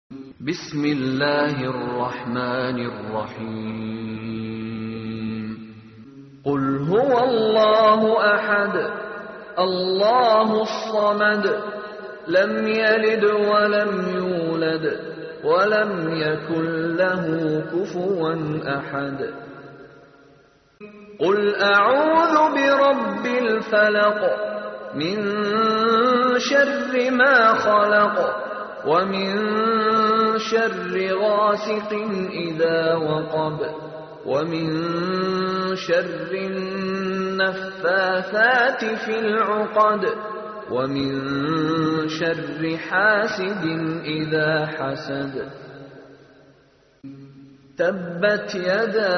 بسم الله الرحمن الرحيم قل هو الله احد الله الصمد لم يلد ولم يولد ولم يكن له كفوا احد قل اعوذ برب الفلق من شر ما خلق ومن شر غاسق إذا وقب ومن شر النفاثات في العقد ومن شر حاسد إذا حسد تبت يدا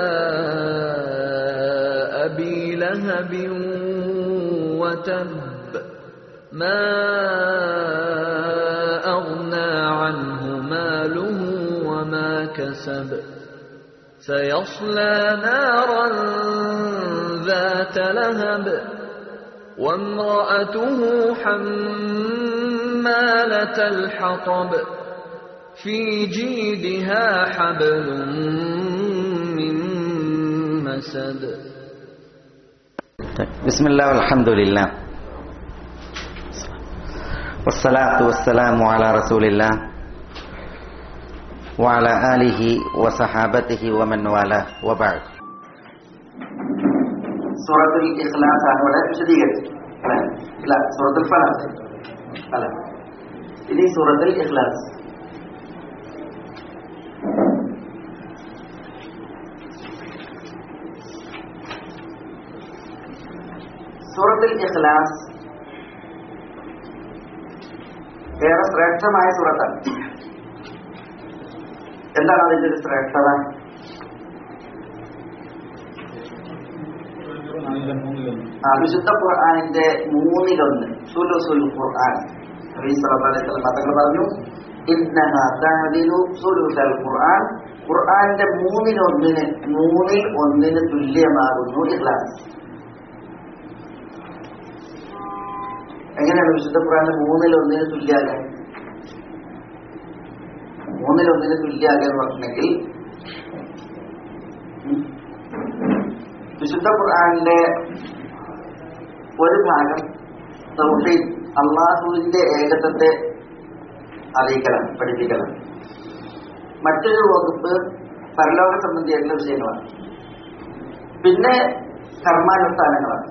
أبي لهب وتب ما أغنى عنه ماله وما كسب سيصلى نارا ذات لهب وامرأته حمالة الحطب في جيدها حبل من مسد بسم الله والحمد لله والصلاة والسلام على رسول الله وعلى آله وصحابته ومن والاه وبعد സൂറത്തുൽ ഇഖ്ലാസ് ആണ് ഇവിടെ വിശദീകരിച്ചത് അല്ലെ ഇല്ല സൂറത്തുൽ ഫലാസ് അല്ലെ ഇനി സൂറത്തുൽ ഇഖ്ലാസ് സൂറത്തുൽ ഇഖ്ലാസ് ഏറെ ശ്രേഷ്ഠമായ സൂറത്താണ് എന്താണ് അതിന്റെ ഒരു ശ്രേഷ്ഠത ആ വിശുദ്ധ ഖുർആാനിന്റെ മൂന്നിലൊന്ന് സുലുസുൽ ഖുർആൻ നബി സല്ലല്ലാഹു അലൈഹി വസല്ലം തങ്ങൾ പറഞ്ഞു ഇന്നഹ തഅദിലു സുലുസൽ ഖുർആൻ ഖുർആന്റെ മൂന്നിലൊന്നിന് മൂന്നിൽ ഒന്നിന് തുല്യമാകുന്നു ഇഖ്ലാസ് എങ്ങനെയാണ് വിശുദ്ധ ഖുർആന്റെ മൂന്നിൽ ഒന്നിന് തുല്യാകാൻ മൂന്നിൽ ഒന്നിന് തുല്യാകാൻ പറഞ്ഞെങ്കിൽ വിശുദ്ധ ഖുർആനിലെ ഒരു ഭാഗം തൗഹീദ് അള്ളാഹുവിന്റെ ഏകത്വത്തെ അറിയിക്കലാണ് പഠിപ്പിക്കലാണ് മറ്റൊരു വകുപ്പ് പരലോക സംബന്ധിയായിട്ടുള്ള വിഷയങ്ങളാണ് പിന്നെ കർമാനുഷ്ഠാനങ്ങളാണ്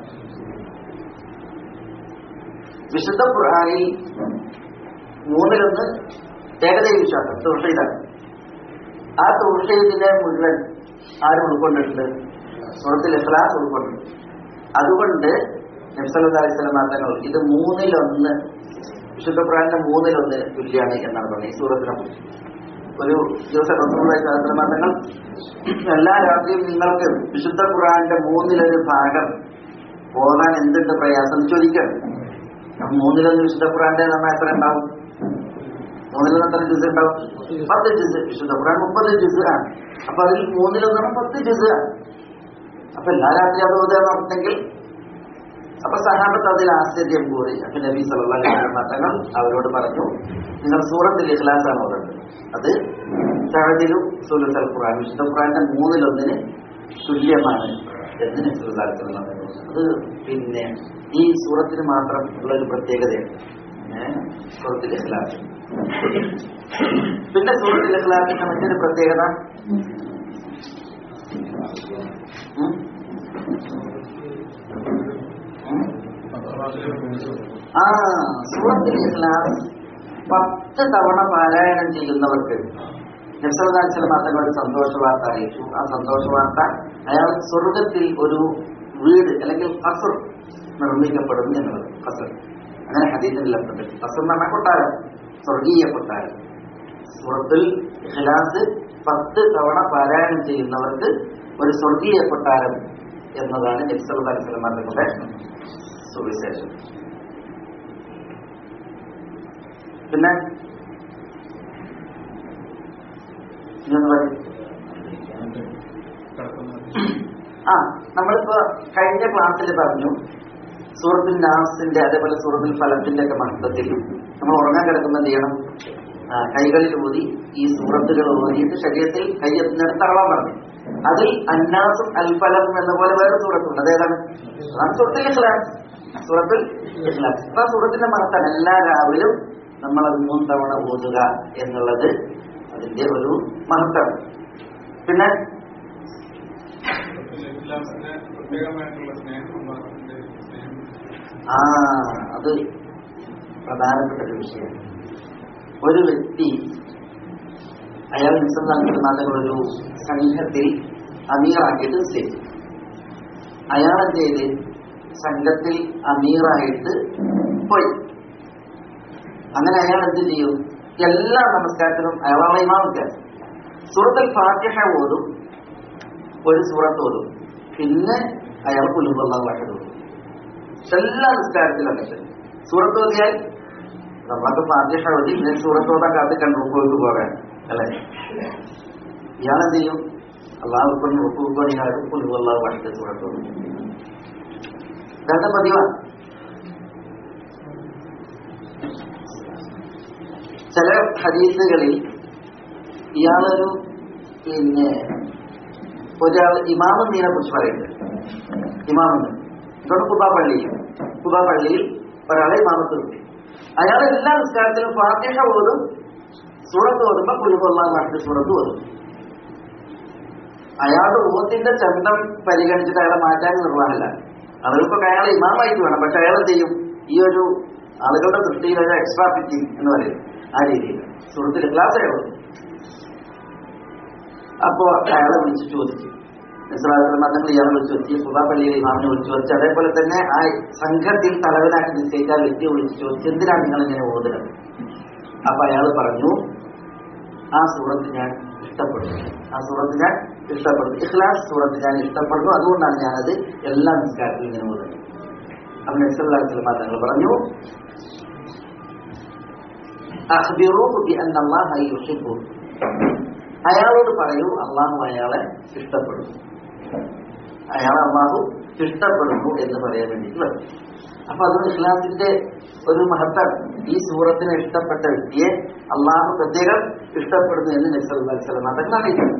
വിശുദ്ധ ഖുർആനിൽ മൂന്നിലൊന്ന് ഏകദൈവ വിശ്വാസം തൗഹീദാണ് ആ തൗഹീദിനെ മുഴുവൻ ആരും ഉൾക്കൊണ്ടിട്ടുണ്ട് സുഹൃത്തിൽ ഇഖ്ലാസ് ഉൾക്കൊണ്ടിട്ടുണ്ട് അതുകൊണ്ട് നബ്സല്ലാ അലിസ്ലാം തങ്ങൾ ഇത് മൂന്നിലൊന്ന് വിശുദ്ധ ഖുർആന്റെ മൂന്നിലൊന്ന് തുല്യാണ് എന്നാണ് പറഞ്ഞത് ഈ സൂറത്തിനെ കുറിച്ച് ഒരു ദിവസം റസൂലുള്ളാഹിസ്ലാം തങ്ങൾ എല്ലാ രാത്രിയും നിങ്ങൾക്ക് വിശുദ്ധ ഖുർആന്റെ മൂന്നിലൊരു ഭാഗം പോകാൻ എന്തുണ്ട് പ്രയാസം ചോദിക്കണം അപ്പൊ മൂന്നിലൊന്ന് വിശുദ്ധ ഖുർആന്റെ നമ്മൾ എത്ര ഉണ്ടാവും മൂന്നിലൊന്ന് എത്ര ജിസ് ഉണ്ടാവും പത്ത് ജിസ് വിശുദ്ധ ഖുർആൻ മുപ്പത് ജിസ് ആണ് അപ്പൊ അതിൽ മൂന്നിലൊന്നാണ് പത്ത് ജിസ് ആണ് അപ്പൊ എല്ലാ രാത്രി അത് ഉദാഹരണത്തിൽ അപ്പൊ സഹാബത്ത് അതിൽ ആശ്ചര്യം കൂടി അപ്പൊ നബി സല്ലല്ലാഹു അലൈഹി വസല്ലം തങ്ങൾ അവരോട് പറഞ്ഞു നിങ്ങൾ സൂറത്തിൽ ഇഖ്ലാസ് ആണ് പറയുന്നത് അത് തഅദിലു സുലുസൽ ഖുർആൻ വിശുദ്ധ ഖുർആന്റെ മൂന്നിലൊന്നിന് തുല്യമാണ് എന്ന് നബി സല്ലല്ലാഹു അലൈഹി വസല്ലം പറഞ്ഞു അത് പിന്നെ ഈ സൂറത്തിന് മാത്രം ഉള്ള ഒരു പ്രത്യേകതയാണ് ഏഹ് സൂറത്തിൽ ഇഖ്ലാസ് പിന്നെ സൂറത്തിൽ ഇഖ്ലാസിന്റെ മറ്റൊരു പ്രത്യേകത ഉം? ഉം? ആ സൂറത്തിൽ ഇഖ്ലാസ് പത്ത് തവണ പാരായണം ചെയ്യുന്നവർക്ക് നബ്സലാച്ചല മാത്രങ്ങൾ ഒരു സന്തോഷ വാർത്ത അറിയിച്ചു ആ സന്തോഷ വാർത്ത അയാൾ സ്വർഗത്തിൽ ഒരു വീട് അല്ലെങ്കിൽ കസർ നിർമ്മിക്കപ്പെടും എന്നുള്ളത് കസർ അങ്ങനെ ഹദീസിലപ്പെട്ട് കസർ എന്ന് പറഞ്ഞാൽ കൊട്ടാരം സ്വർഗീയ കൊട്ടാരം സൂറത്തിൽ ഇഖ്ലാസ് പത്ത് തവണ പാരായണം ചെയ്യുന്നവർക്ക് ഒരു സ്വർഗീയ കൊട്ടാരം എന്നതാണ് നബ്സലാസ്ലമാരുടെ സുവിശേഷം പിന്നെ ഇതൊന്ന് പറയൂ. ആ നമ്മളിപ്പോ കഴിഞ്ഞ ക്ലാസ്സിൽ പറഞ്ഞു സൂറത്തുൽ നാസിന്റെ അതേപോലെ സൂറത്തുൽ ഫലത്തിന്റെ ഒക്കെ മഹത്വത്തിൽ നമ്മൾ ഉറങ്ങാൻ കിടക്കുമ്പോൾ എന്ത് ചെയ്യണം ആ, കൈകളിൽ ഊതി ഈ സൂറത്തുകൾ ഓതിയിട്ട് ശരീരത്തിൽ കയ്യെത്തിനടുത്തറവാൻ പറഞ്ഞു അതിൽ അന്നാസും അൽഫലം എന്ന പോലെ വേറെ സൂറത്തുണ്ട് അതേതാണ് അതാണ് സൂറത്തിൽ ഇഖ്ലാസ് സൂറത്തിൽ ഇഖ്ലാസ് അപ്പൊ ആ സൂറത്തിന്റെ മഹത്താണ് എല്ലാ രാവിലും നമ്മൾ അത് മൂന്ന് തവണ ഓതുക എന്നുള്ളത് അതിന്റെ ഒരു മഹത്താണ് പിന്നെ ഇസ്ലാമിന്റെ പ്രത്യേകമായിട്ടുള്ള സ്നേഹം അള്ളാഹുവിന്റെ സ്നേഹം ആ അത് പ്രധാനപ്പെട്ട ഒരു വിഷയം ഒരു വ്യക്തി അയാൾ നിസ്സംഗ ഒരു സംഘത്തിൽ അമീറാക്കിയിട്ട് നിശ്ചയിച്ചു അയാൾ എന്ത് ചെയ്ത് സംഘത്തിൽ അമീറായിട്ട് പോയി അങ്ങനെ അയാൾ എന്ത് ചെയ്യും എല്ലാ നമസ്കാരത്തിലും അയാളാണ് ഇമാമൊക്കെ സൂറത്തിൽ ഫാത്തിഹ ഓതും ഒരു സൂറത്ത് ഓതും പിന്നെ അയാൾ കുലുബുള്ള വാഹഡ് ഓതും എല്ലാ നിസ്കാരത്തിലും അങ്ങനെ സൂറത്ത് ഓതിയാൽ നമ്മളൊക്കെ ഫാത്തിഹ ഓതി പിന്നെ സൂറത്ത് ഓതാൻ കാത്ത് കണ്ടുപോയിട്ട് പോകാൻ അല്ലെ ഇയാളെന്ത് ചെയ്യും അള്ളാഹു കൊണ്ട് ഒപ്പുകൊണ്ടിനാട് കുലുബുള്ള വാഹഡ് സൂറത്ത് ഓതും ഇതാണ് പതിവാണ് ചില ഹദീസുകളിൽ ഇയാളൊരു പിന്നെ ഒരാൾ ഇമാമെന്നതിനെ കുറിച്ച് പറയുന്നത് ഇമാമെന്ന് ഇതാണ് കുബാ പള്ളിയിൽ കുബാ പള്ളിയിൽ ഒരാളെ ഇമാമത്ത് കിട്ടി അയാൾ എല്ലാ നിസ്കാരത്തിലും ഫാത്തിഹ ഓതും സൂറത്ത് ഓതുമ്പോ കുലുകൊള്ളാൻ നാട്ടിൽ സൂറത്ത് ഓതും അയാളുടെ ഊഹത്തിന്റെ ചന്തം പരിഗണിച്ചിട്ട് അയാളെ മാറ്റാൻ നിർവാഹമില്ല അതിലിപ്പോ അയാൾ ഇമാമായിട്ട് വേണം പക്ഷെ അയാൾ എന്ത് ചെയ്യും ഈ ഒരു ആളുകളുടെ ദൃഷ്ടിയിൽ ഒരു എക്സ്ട്രാ ഫിറ്റിംഗ് എന്ന് പറയും ആ രീതിയിൽ സുഹൃത്തിൽ ക്ലാസ് അയാൾ അപ്പോ അയാളെ വിളിച്ച് ചോദിച്ചു മതങ്ങൾ ഇയാളെ വിളിച്ചു വെച്ച് സുധാപള്ളിയിലെ ഇമാമിനെ വിളിച്ചു വെച്ച് അതേപോലെ തന്നെ ആ സംഘത്തിൽ തലവനാക്കി നിശ്ചയിച്ച ആ വ്യക്തിയെ വിളിച്ചു ചോദിച്ചു എന്തിനാണ് നിങ്ങൾ ഇങ്ങനെ ഓതുന്നത് അപ്പൊ അയാൾ പറഞ്ഞു ആ സൂറത്ത് ഞാൻ ഇഷ്ടപ്പെടുന്നു ആ സൂറത്ത് ഞാൻ ഇഷ്ടപ്പെടുന്നു ഇഖ്ലാസ് സൂറത്ത് ഞാൻ ഇഷ്ടപ്പെടുന്നു അതുകൊണ്ടാണ് ഞാനത് എല്ലാ നിസ്കാരത്തിലും ഇങ്ങനെ ഓതുന്നത് അപ്പൊ നക്സലാസിലെ മതങ്ങൾ പറഞ്ഞു അഖ്ബിറൂഹു ബിഅന്ന അല്ലാഹ യുഹിബ്ബു അയാളോട് പറയൂ അള്ളാഹു അയാളെ ഇഷ്ടപ്പെടുന്നു അയാളെ അള്ളാഹു ഇഷ്ടപ്പെടുന്നു എന്ന് പറയാൻ വേണ്ടിയിട്ടുള്ളത് അപ്പൊ അത് ഇസ്ലാമിന്റെ ഒരു മഹത്താണ് ഈ സൂറത്തിനെ ഇഷ്ടപ്പെട്ട വ്യക്തിയെ അള്ളാഹു പ്രത്യേകം ഇഷ്ടപ്പെടുന്നു എന്ന് നബ്സല്ലാസ്ലം തങ്ങൾ അറിയിക്കുന്നു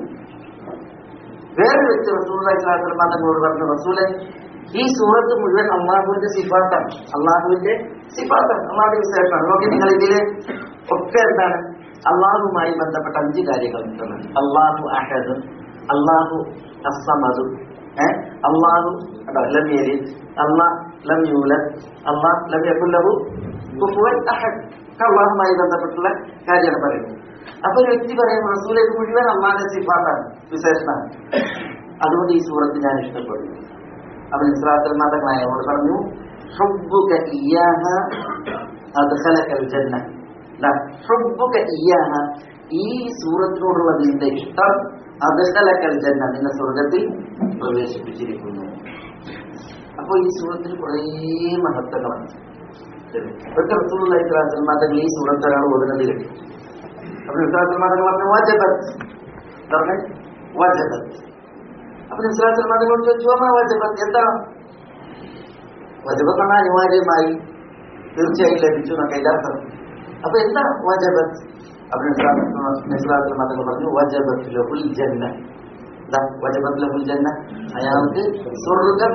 വേറൊരു വ്യക്തി റസൂൽ ഇസ്ലാസ്ലം തങ്ങളോട് പറഞ്ഞു റസൂലെ ഈ സൂറത്ത് മുഴുവൻ അള്ളാഹുവിന്റെ സിഫാത്താണ് അള്ളാഹുവിന്റെ സിഫാത്താണ് അള്ളാഹുവിന്റെ വിശേഷമാണ് നോക്കി നിങ്ങൾ ഇതില് ഒക്കെ എന്താണ് അള്ളാഹുമായി ബന്ധപ്പെട്ട അഞ്ച് കാര്യങ്ങൾ കിട്ടുന്നത് അള്ളാഹു അഹദ് അള്ളാഹു അസമദു ഏഹ് അള്ളാഹു കേട്ടോ ലം യലിദ് അള്ളാഹ് ലം യൂലദ് അള്ളാഹ് ലം യകുല്ലഹു കുഫുവൻ അഹദ് ഒക്കെ അള്ളാഹുമായി ബന്ധപ്പെട്ടുള്ള കാര്യമാണ് പറയുന്നത് അപ്പൊ ഒരു വ്യക്തി പറയും റസൂൽ ഇത് മുഴുവൻ അള്ളാഹിന്റെ സിഫാത്താണ് വിശേഷണമാണ് അതുകൊണ്ട് ഈ സൂറത്ത് ഞാൻ ഇഷ്ടപ്പെടുന്നു അവൻ ഇസ്ലാത്തിൽ മതങ്ങളായവരോട് പറഞ്ഞു ഹുബ്ബുക ഇയ്യാഹ അദ്ഖലകൽ ജന്ന لا حبك إياها ഈ സൂറത്തിനോടുള്ള നിന്റെ ഇഷ്ടം അദ്ഖലകൽ ജന്ന നിന്നെ സ്വർഗത്തിൽ പ്രവേശിപ്പിച്ചിരിക്കുന്നു അപ്പോൾ ഈ സൂറത്തിൽ കുറേ മഹത്വങ്ങളാണ് ഇതൊക്കെ റസൂലുള്ള ഇസ്ലാത്തിൽ മതങ്ങൾ ഈ സൂറത്ത് ഒരാൾ ഓടുന്നത് കിട്ടി അപ്പൊ ഇസ്ലാത്തിൽ മതങ്ങൾ പറഞ്ഞു വാജബത്ത് പറഞ്ഞേ വാജബത്ത് അപ്പൊ ഇസ്ലാത്തിൽ മതങ്ങൾ ചോദിച്ചു അമ്മ വാജബത്ത് എന്താണ് വജബത്ത് എന്നാൽ അനിവാര്യമായി തീർച്ചയായും ലഭിച്ചു എന്നൊക്കെ ഇതിനർത്ഥം അപ്പൊ എന്താ വജബത്ത് അപ്പൊ ഇസ്ലാത്തിൽ മതങ്ങൾ പറഞ്ഞു വജബത്ത് ലഹുൽ ജന്ന എന്താ വജബത്ത് ലഹുൽ ജന്ന അയാൾക്ക് സ്വർഗം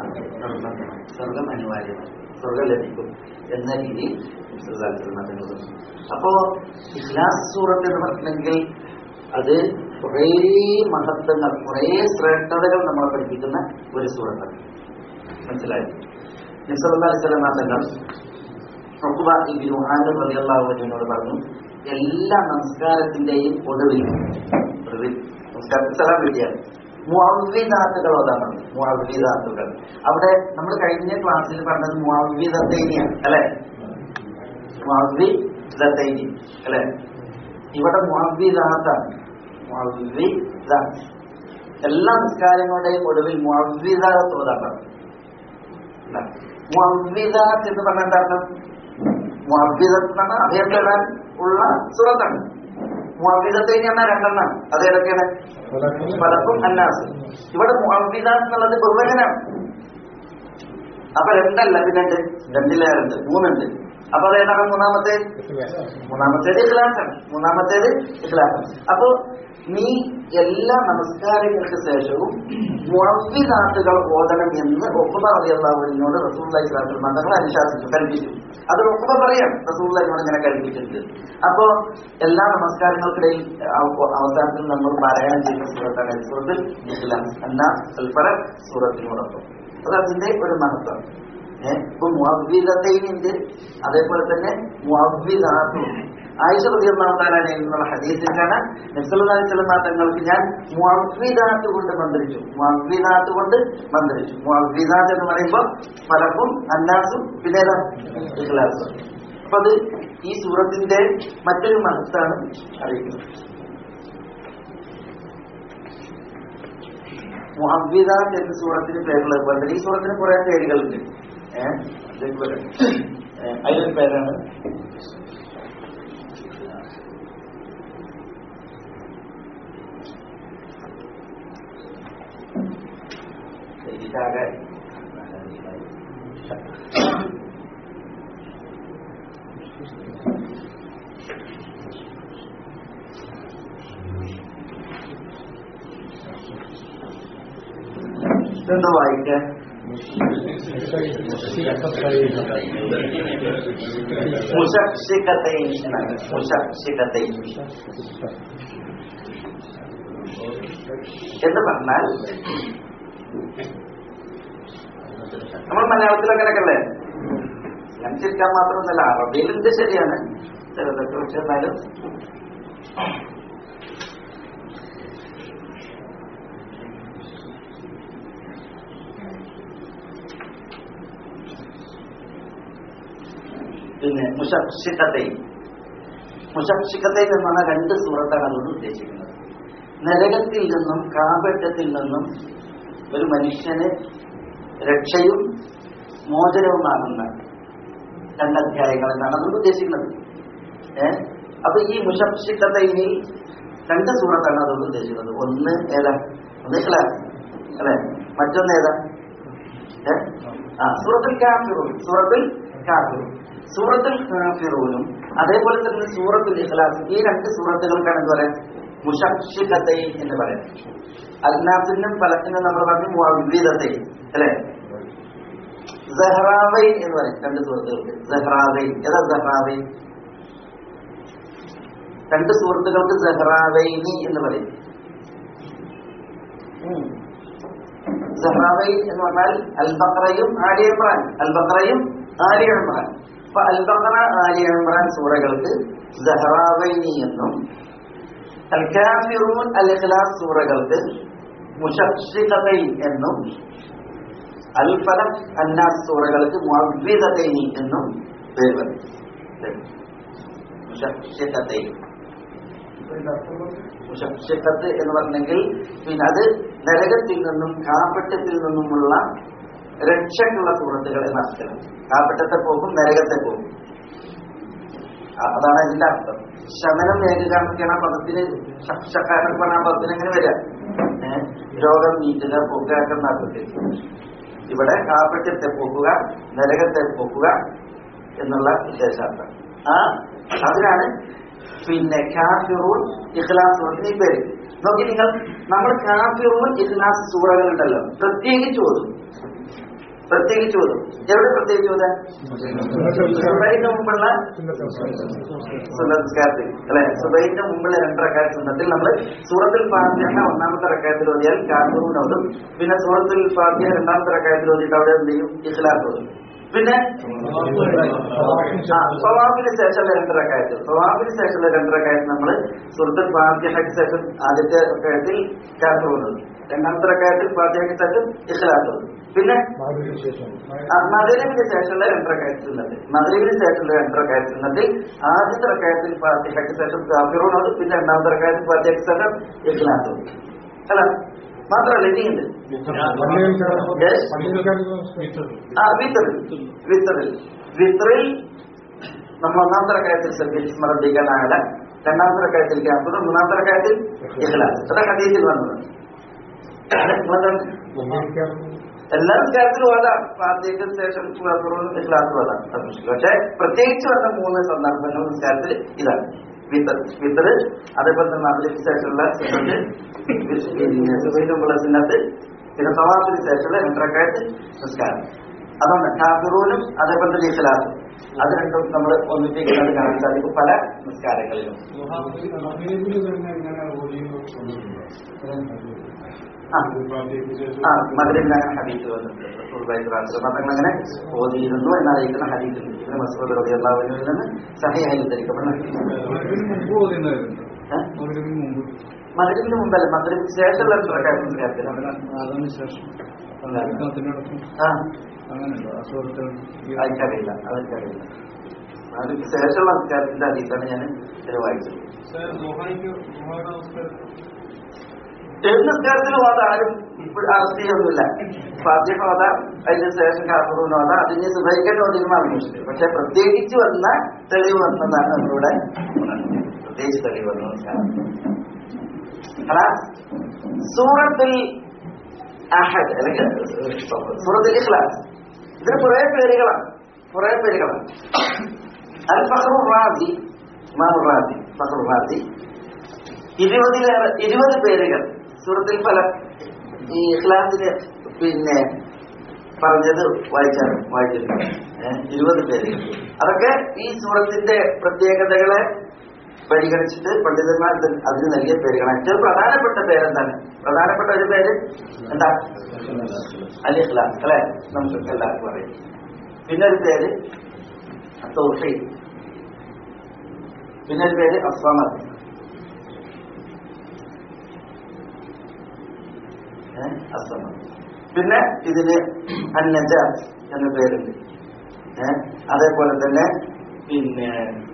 സ്വർഗം അനിവാര്യമാണ് സ്വർഗം ലഭിക്കും എന്ന രീതിയിൽ ഇസ്ലാത്തിൽ മതങ്ങൾ പറഞ്ഞു അപ്പോ ഇഖ്ലാസ് സൂറത്ത് എന്ന് പറഞ്ഞെങ്കിൽ അത് കുറേ മഹത്വങ്ങൾ കുറേ ശ്രേഷ്ഠതകൾ നമ്മളെ പഠിപ്പിക്കുന്ന ഒരു സൂറത്താണ് മനസ്സിലായി നിസല്ലാ അലിസ്ലാം തങ്ങൾ ഉഖ്ബ ഇബ്നു ആമിർ റളിയല്ലാഹു അൻഹുവിനോട് പറഞ്ഞു എല്ലാ നമസ്കാരത്തിന്റെയും ഒടുവിൽ ഒടുവിൽ നമസ്കാരത്തിൽ സലാം വിളിയാണ് മുഅവ്വിദാത്തുകൾ ഓതാൻ പറഞ്ഞു മുഅവ്വിദാത്തുകൾ അവിടെ നമ്മൾ കഴിഞ്ഞ ക്ലാസ്സിൽ പറഞ്ഞത് മുഅവ്വിദത്തൈനിയാണ് അല്ലെ മുഅവ്വിദത്തൈനി അല്ലെ ഇവിടെ മുഅവ്വിദാത്താണ് മുഅവ്വിദാത്ത് എല്ലാ നിസ്കാരങ്ങളുടെയും ഒടുവിൽ മുഅവ്വിദാത്ത് ഓതാൻ പറഞ്ഞു മുഅവ്വിദാത്ത് എന്ന് പറഞ്ഞാൽ എന്താ അർത്ഥം മുഅവ്വിദത്ത് എന്ന് പറഞ്ഞാൽ അഭയം തേടാൻ ഉള്ള സുറത്താണ് മുഅവ്വിദത്ത് എന്ന് പറഞ്ഞാൽ രണ്ടെണ്ണം അത് ഏതൊക്കെയാണ് പലക്കും അന്നാസ് ഇവിടെ മുഅവ്വിദാത്ത് എന്നുള്ളത് ബഹുവചനാണ് അപ്പൊ രണ്ടല്ല പിന്നെ രണ്ട് രണ്ടിലേറുണ്ട് മൂന്നുണ്ട് അപ്പൊ അതേതാണ് മൂന്നാമത്തെ മൂന്നാമത്തേത് ഇഖ്ലാസാണ് മൂന്നാമത്തേത് ഇഖ്ലാസാണ് അപ്പോ നീ എല്ലാ നമസ്കാരങ്ങൾക്ക് ശേഷവും മുഴവിനാട്ടുകൾ ഓതണം എന്ന് ഒപ്പുമ അറിയാവുന്നവരിനോട് റസൂള്ളി സ്വലാത്തു മതങ്ങൾ അനുശാസിച്ചു കൽപ്പിച്ചു അത് ഒപ്പുമ പറയാം റസൂള്ളി ഇങ്ങനെ കൽപ്പിച്ചിട്ടുണ്ട് അപ്പോ എല്ലാ നമസ്കാരങ്ങൾക്കിടയിൽ അവ- അവസാനത്തിൽ നമ്മൾ പാരായണം ചെയ്യുന്ന സൂറത്താണ് സൂറത്തിൽ ഇസ്ലാം എന്നാ അൽഫറ സൂറത്തിനോടൊപ്പം അത് അതിന്റെ ഒരു മഹത്വം ഏഹ് ഇപ്പൊ മുഅവ്വിദതൈനുണ്ട് അതേപോലെ തന്നെ മുഅവ്വിദാത്തും ആയിഷ റളിയല്ലാഹുതആല എന്നുള്ള ഹദീസിൽ കാണാൻ നബ്സല്ലല്ലാഹു അലൈഹി വസല്ലം തങ്ങൾക്ക് ഞാൻ മുഅവ്വിദാത്ത് കൊണ്ട് മന്ത്രിച്ചു മുഅവ്വിദാത്ത് കൊണ്ട് മന്ത്രിച്ചു മുഅവ്വിദാത്ത് എന്ന് പറയുമ്പോൾ ഫലക്കും അന്നാസും പിന്നെ ഏതാ ഇഖ്ലാസും അപ്പൊ അത് ഈ സൂറത്തിന്റെ മറ്റൊരു മഹത്താണ് അറിയിക്കുന്നത് മുഹബിദാത്ത് എന്ന സൂറത്തിന് പേരുള്ളത് പോലെ തന്നെ ഈ സൂറത്തിന് കുറെ പേരുകളുണ്ട് ഏഹ് ഇതേപോലെ. ഏഹ് അതിലൊരു പേരാണ് ഇതാകെ ഇതെന്താ വായിക്കാൻ മുഷക്ഷിക്കത്തൈൻ എന്നാണ് മുഷക്ഷിക്കത്തൈൻ എന്ന് പറഞ്ഞാൽ നമ്മൾ മലയാളത്തിൽ അങ്ങനെയൊക്കെ അല്ലേ അനുസരിക്കാൻ മാത്രമൊന്നുമല്ല അറബിയിലുണ്ട് ശരിയാണ് ചിലതൊക്കെ പക്ഷെ എന്നാലും പിന്നെ മുഷക്ഷിക്കത്തെ മുഷക്ഷിക്കത്തെ എന്ന് പറഞ്ഞാൽ രണ്ട് സൂറത്താണ് അതുകൊണ്ട് ഉദ്ദേശിക്കുന്നത് നരകത്തിൽ നിന്നും കാപട്യത്തിൽ നിന്നും ഒരു മനുഷ്യന് രക്ഷയും മോചനവുമാകുന്ന രണ്ടധ്യായങ്ങൾ എന്നാണ് അതുകൊണ്ട് ഉദ്ദേശിക്കുന്നത് ഏഹ് അപ്പൊ ഈ മുഷക്ഷിക്കത്തൈനിൽ രണ്ട് സൂറത്താണ് അതുകൊണ്ട് ഉദ്ദേശിക്കുന്നത് ഒന്ന് ഏതാ ഒന്ന് ഇഖ്ലാസ് അല്ലെ മറ്റൊന്ന് ഏതാ ഏ? ആ സൂറത്തുൽ കാഫിറൂൻ സൂറത്തുൽ കാഫിറൂൻ സൂറത്തുൽ കാഫിറൂനും അതേപോലെ തന്നെ സൂറത്തുൽ ഇഖ്ലാസ് ഈ രണ്ട് സൂറത്തുകൾക്കാണ് എന്ത് പറയാൻ മുഷക്ഷിഖത്തൈ എന്ന് പറയാം അൽനാസിനും ഫലത്തിനും നമ്മൾ പറഞ്ഞു മുഅവ്വിദത്തൈ അല്ലെ സഹ്റാവൈൻ എന്ന് പറയും രണ്ട് സുഹൃത്തുക്കൾക്ക് സഹ്റാവൈൻ ഏതാ സഹ്റാവൈൻ രണ്ട് സുഹൃത്തുക്കൾക്ക് സഹ്റാവൈനി എന്ന് പറയും ഉം. സഹ്റാവൈൻ എന്ന് പറഞ്ഞാൽ അൽബക്രയും ആലി ഇമ്രാൻ അൽബക്രയും ആലി ഇമ്രാൻ അപ്പൊ അൽബക്ര ആലി ഇമ്രാൻ സൂറകൾക്ക് സഹ്റാവൈനി എന്നും അൽ കാഫിറൂൻ അൽ ഇഖ്ലാസ് സൂറകൾക്ക് മുഷക്ഷിഖതൈൻ എന്നും അൽ ഫലക് അന്നാസ് സൂറകൾക്ക് മുഅവ്വിദതൈനി എന്നും പേര് പറയും മുഷക്ഷിഖതൈൻ മുഷക്ഷിഖത്ത് എന്ന് പറഞ്ഞെങ്കിൽ പിന്നെ അത് നരകത്തിൽ നിന്നും കാപ്പറ്റത്തിൽ നിന്നുമുള്ള രക്ഷക്കുള്ള സുഹൃത്തുക്കൾ എന്ന അർത്ഥം കാപ്പറ്റത്തെ പോകും നരകത്തെ പോകും അ- അതാണ് അതിന്റെ അർത്ഥം ശമനം ഏകകാരണത്തിയാണ് ആ പദത്തിന് ശക്കാരം പറഞ്ഞ ആ പദത്തിന് എങ്ങനെ വരിക ഏഹ്? രോഗം നീട്ടുക പൊക്കാക്ക എന്ന അർത്ഥത്തിൽ ഇവിടെ കാപ്പറ്റത്തെ പോക്കുക നരകത്തെ പോക്കുക എന്നുള്ള ഉദ്ദേശാർത്ഥം ആ അതിനാണ് പിന്നെ കാഫിറൂൻ ഇഖ്ലാസ് സൂറത്തിന് ഈ പേര് നോക്കി നിങ്ങൾ നമ്മൾ കാഫിറൂൻ ഇഖ്ലാസ് സൂറകൾ ഉണ്ടല്ലോ പ്രത്യേകിച്ച് ഓതും പ്രത്യേകിച്ച് ഓതും എവിടെ പ്രത്യേകിച്ച് ഓതാൻ സുബൈന്റെ മുമ്പുള്ള സുന്നസ്കാരത്തിൽ അല്ലെ സുബൈന്റെ മുമ്പുള്ള രണ്ടരക്കായ സുന്നത്തിൽ നമ്മൾ സൂറത്തിൽ ഫാത്തിഹ ഒന്നാമത്തെ റക്കായത്തിൽ ഓതിയാൽ കാഫിറൂൻ ഓതും പിന്നെ സൂറത്തിൽ ഫാത്തിഹ രണ്ടാമത്തെ റക്കായത്തിൽ ഓതിയിട്ട് അവിടെ എന്ത് ചെയ്യും ഇഖ്ലാസ് ഓതും പിന്നെ ആ, സവാബിന് ശേഷമുള്ള രണ്ടരക്കായത്ത് സവാബിന് ശേഷമുള്ള രണ്ടരക്കായത്ത് നമ്മൾ സുഹൃത്തുൽ ഫാത്തിഹയ്ക്ക് ശേഷം ആദ്യത്തെ റക്കായത്തിൽ കാഫിറൂൻ രണ്ടാമത്തെ റക്കായത്തിൽ ഫാത്തിഹയ്ക്ക് ശേഷം ഇഖ്ലാസ് ഓതും പിന്നെ മകരവിന് ശേഷമുള്ള രണ്ടരക്കായത്തിലുള്ളത് മകരവിന് ശേഷമുള്ള രണ്ടരക്കായത്തിലുള്ളത് ആദ്യത്തെ റക്കായത്തിൽ ഫാത്തിഹയ്ക്ക് ശേഷം കാഫിറൂനോട് പിന്നെ രണ്ടാമത്തെ റക്കായത്തിൽ ഫാത്തിഹയ്ക്ക് ശേഷം ഇഖ്ലാസ് ഓതും അല്ല മാത്രമല്ല ഇനിയുണ്ട് ആ വിത്തറിൽ വിത്തറിൽ വിത്തറിൽ നമ്മൾ ഒന്നാമത്തെ റക്കായത്തിൽ സ്മരണിക്കാനാകല രണ്ടാമത്തെ റക്കായത്തിൽ ക്യാമ്പും മൂന്നാമത്തെ റക്കായത്തിൽ ഇഖ്ലാസ് അതാണ് ഹദീസിൽ വന്നത് നിങ്ങളെന്താണ്? എല്ലാ നിസ്കാരത്തിലും ഓതാം ഫാത്തിഹയ്ക്ക് ശേഷം സൂറത്തുൽ ഇഖ്ലാസ് ഓതാം അത് മുഷ്കിൽ. പക്ഷെ പ്രത്യേകിച്ച് വന്ന മൂന്ന് സന്ദർഭങ്ങൾ നിസ്കാരത്തിൽ ഇതാണ് വിത്തർ വിത്തർ അതേപോലെ തന്നെ അതിലേക്ക് ശേഷമുള്ള സുന്നത്ത്, പിന്നെ സുബഹിന് മുമ്പുള്ള സുന്നത്ത് പിന്നെ സവാഫിന് ശേഷമുള്ള രണ്ടരക്കായിട്ട് നിസ്കാരം അതാണ് കാഫിറൂനും അതേപോലെ തന്നെ ഇഖ്ലാസും അത് രണ്ടും നമ്മൾ ഒന്നിപ്പിക്കുന്നത് കാണാൻ സാധിക്കും പല നിസ്കാരങ്ങളിലും മകരീബിൽ തന്നെ ഇങ്ങനെ ഓടിയോ കൊണ്ടിട്ടുണ്ടോ ആ ആ മധുരമില്ലാതെ ഹദീസ് വന്നിട്ടുണ്ട് മതങ്ങൾ അങ്ങനെ ഓതിയിരുന്നു എന്നറിയിക്കുന്ന ഹദീസ് ഉണ്ട് ഇതിന് മസൂദ് റളിയല്ലാഹുവിൽ നിന്ന് സഹിയായി ഉദ്ധരിക്കപ്പെടുന്ന ഹദീസ്. മുമ്പ് ഓതിണ്ടായിരുന്നു ഏ? മകരീബിന് മുമ്പ് മധുരത്തിന് മുമ്പല്ല മധുരത്തിന് ശേഷമുള്ള പ്രകാശം അതിന് ശേഷം അതിനടക്കം ആ അങ്ങനെയുണ്ടോ ആ സുഹൃത്തുക്കൾ അതെനിക്കറിയില്ല അതെനിക്കറിയില്ല അതിന് ശേഷമുള്ള നിസ്കാരത്തിന്റെ ഹദീസാണ് ഞാൻ ഇതിന് വായിച്ചത് ഏത് നിസ്കാരത്തിലും അത് ആരും ഇപ്പോൾ അറസ്റ്റ് ചെയ്യൊന്നുമില്ല ഫാത്തിഹ ഓത അതിന് ശേഷം കാസർഗോഡ് ഓത അതിന് സുബൈക്കാൻ ഓതിരുന്നാണ് മുസ്ലിം പക്ഷെ പ്രത്യേകിച്ച് വന്ന തെളിവ് വന്നതാണ് നമ്മളിവിടെ ഉണർന്നത്. പ്രത്യേകിച്ച് തെളിവ് വന്ന നിസ്കാരം ഖലാസ്. സൂറത്തുൽ അഹദ് അല്ലെങ്കിൽ സൂറത്തുൽ ഇഖ്ലാസ് ഇതിന് കുറെ പേരുകളാണ് കുറെ പേരുകളാണ് അൽ ഫഖ്റു റാസി ഇമാം റാസി ഫഖ്റു റാസി ഇരുപതിലേറെ ഇരുപത് പേരുകൾ സൂറത്തിൽ ഫലം ഈ ഇഖ്ലാസിന് പിന്നെ പറഞ്ഞത് വായിച്ചാണ് വായിച്ചിട്ടുണ്ട് ഏഹ് ഇരുപത് പേരുകൾ അതൊക്കെ ഈ സൂറത്തിന്റെ പ്രത്യേകതകളെ പരിഗണിച്ചിട്ട് പണ്ഡിതന്മാർ ഇത് അതിന് നൽകിയ പേരുകളാണ് ഏറ്റവും പ്രധാനപ്പെട്ട പേരെന്താണ് പ്രധാനപ്പെട്ട ഒരു പേര് എന്താ അലി ഇഖ്ലാസ് അല്ലെ നമുക്ക് എല്ലാവർക്കും അറിയാം പിന്നെ ഒരു പേര് തൗഹീദ് പിന്നെ ഒരു പേര് അസ്വാമത്ത് ഏഹ് അസ്വാമത്ത് പിന്നെ ഇതിന് അന്നജാത്ത് എന്ന പേരുണ്ട് ഏഹ് അതേപോലെ തന്നെ പിന്നെ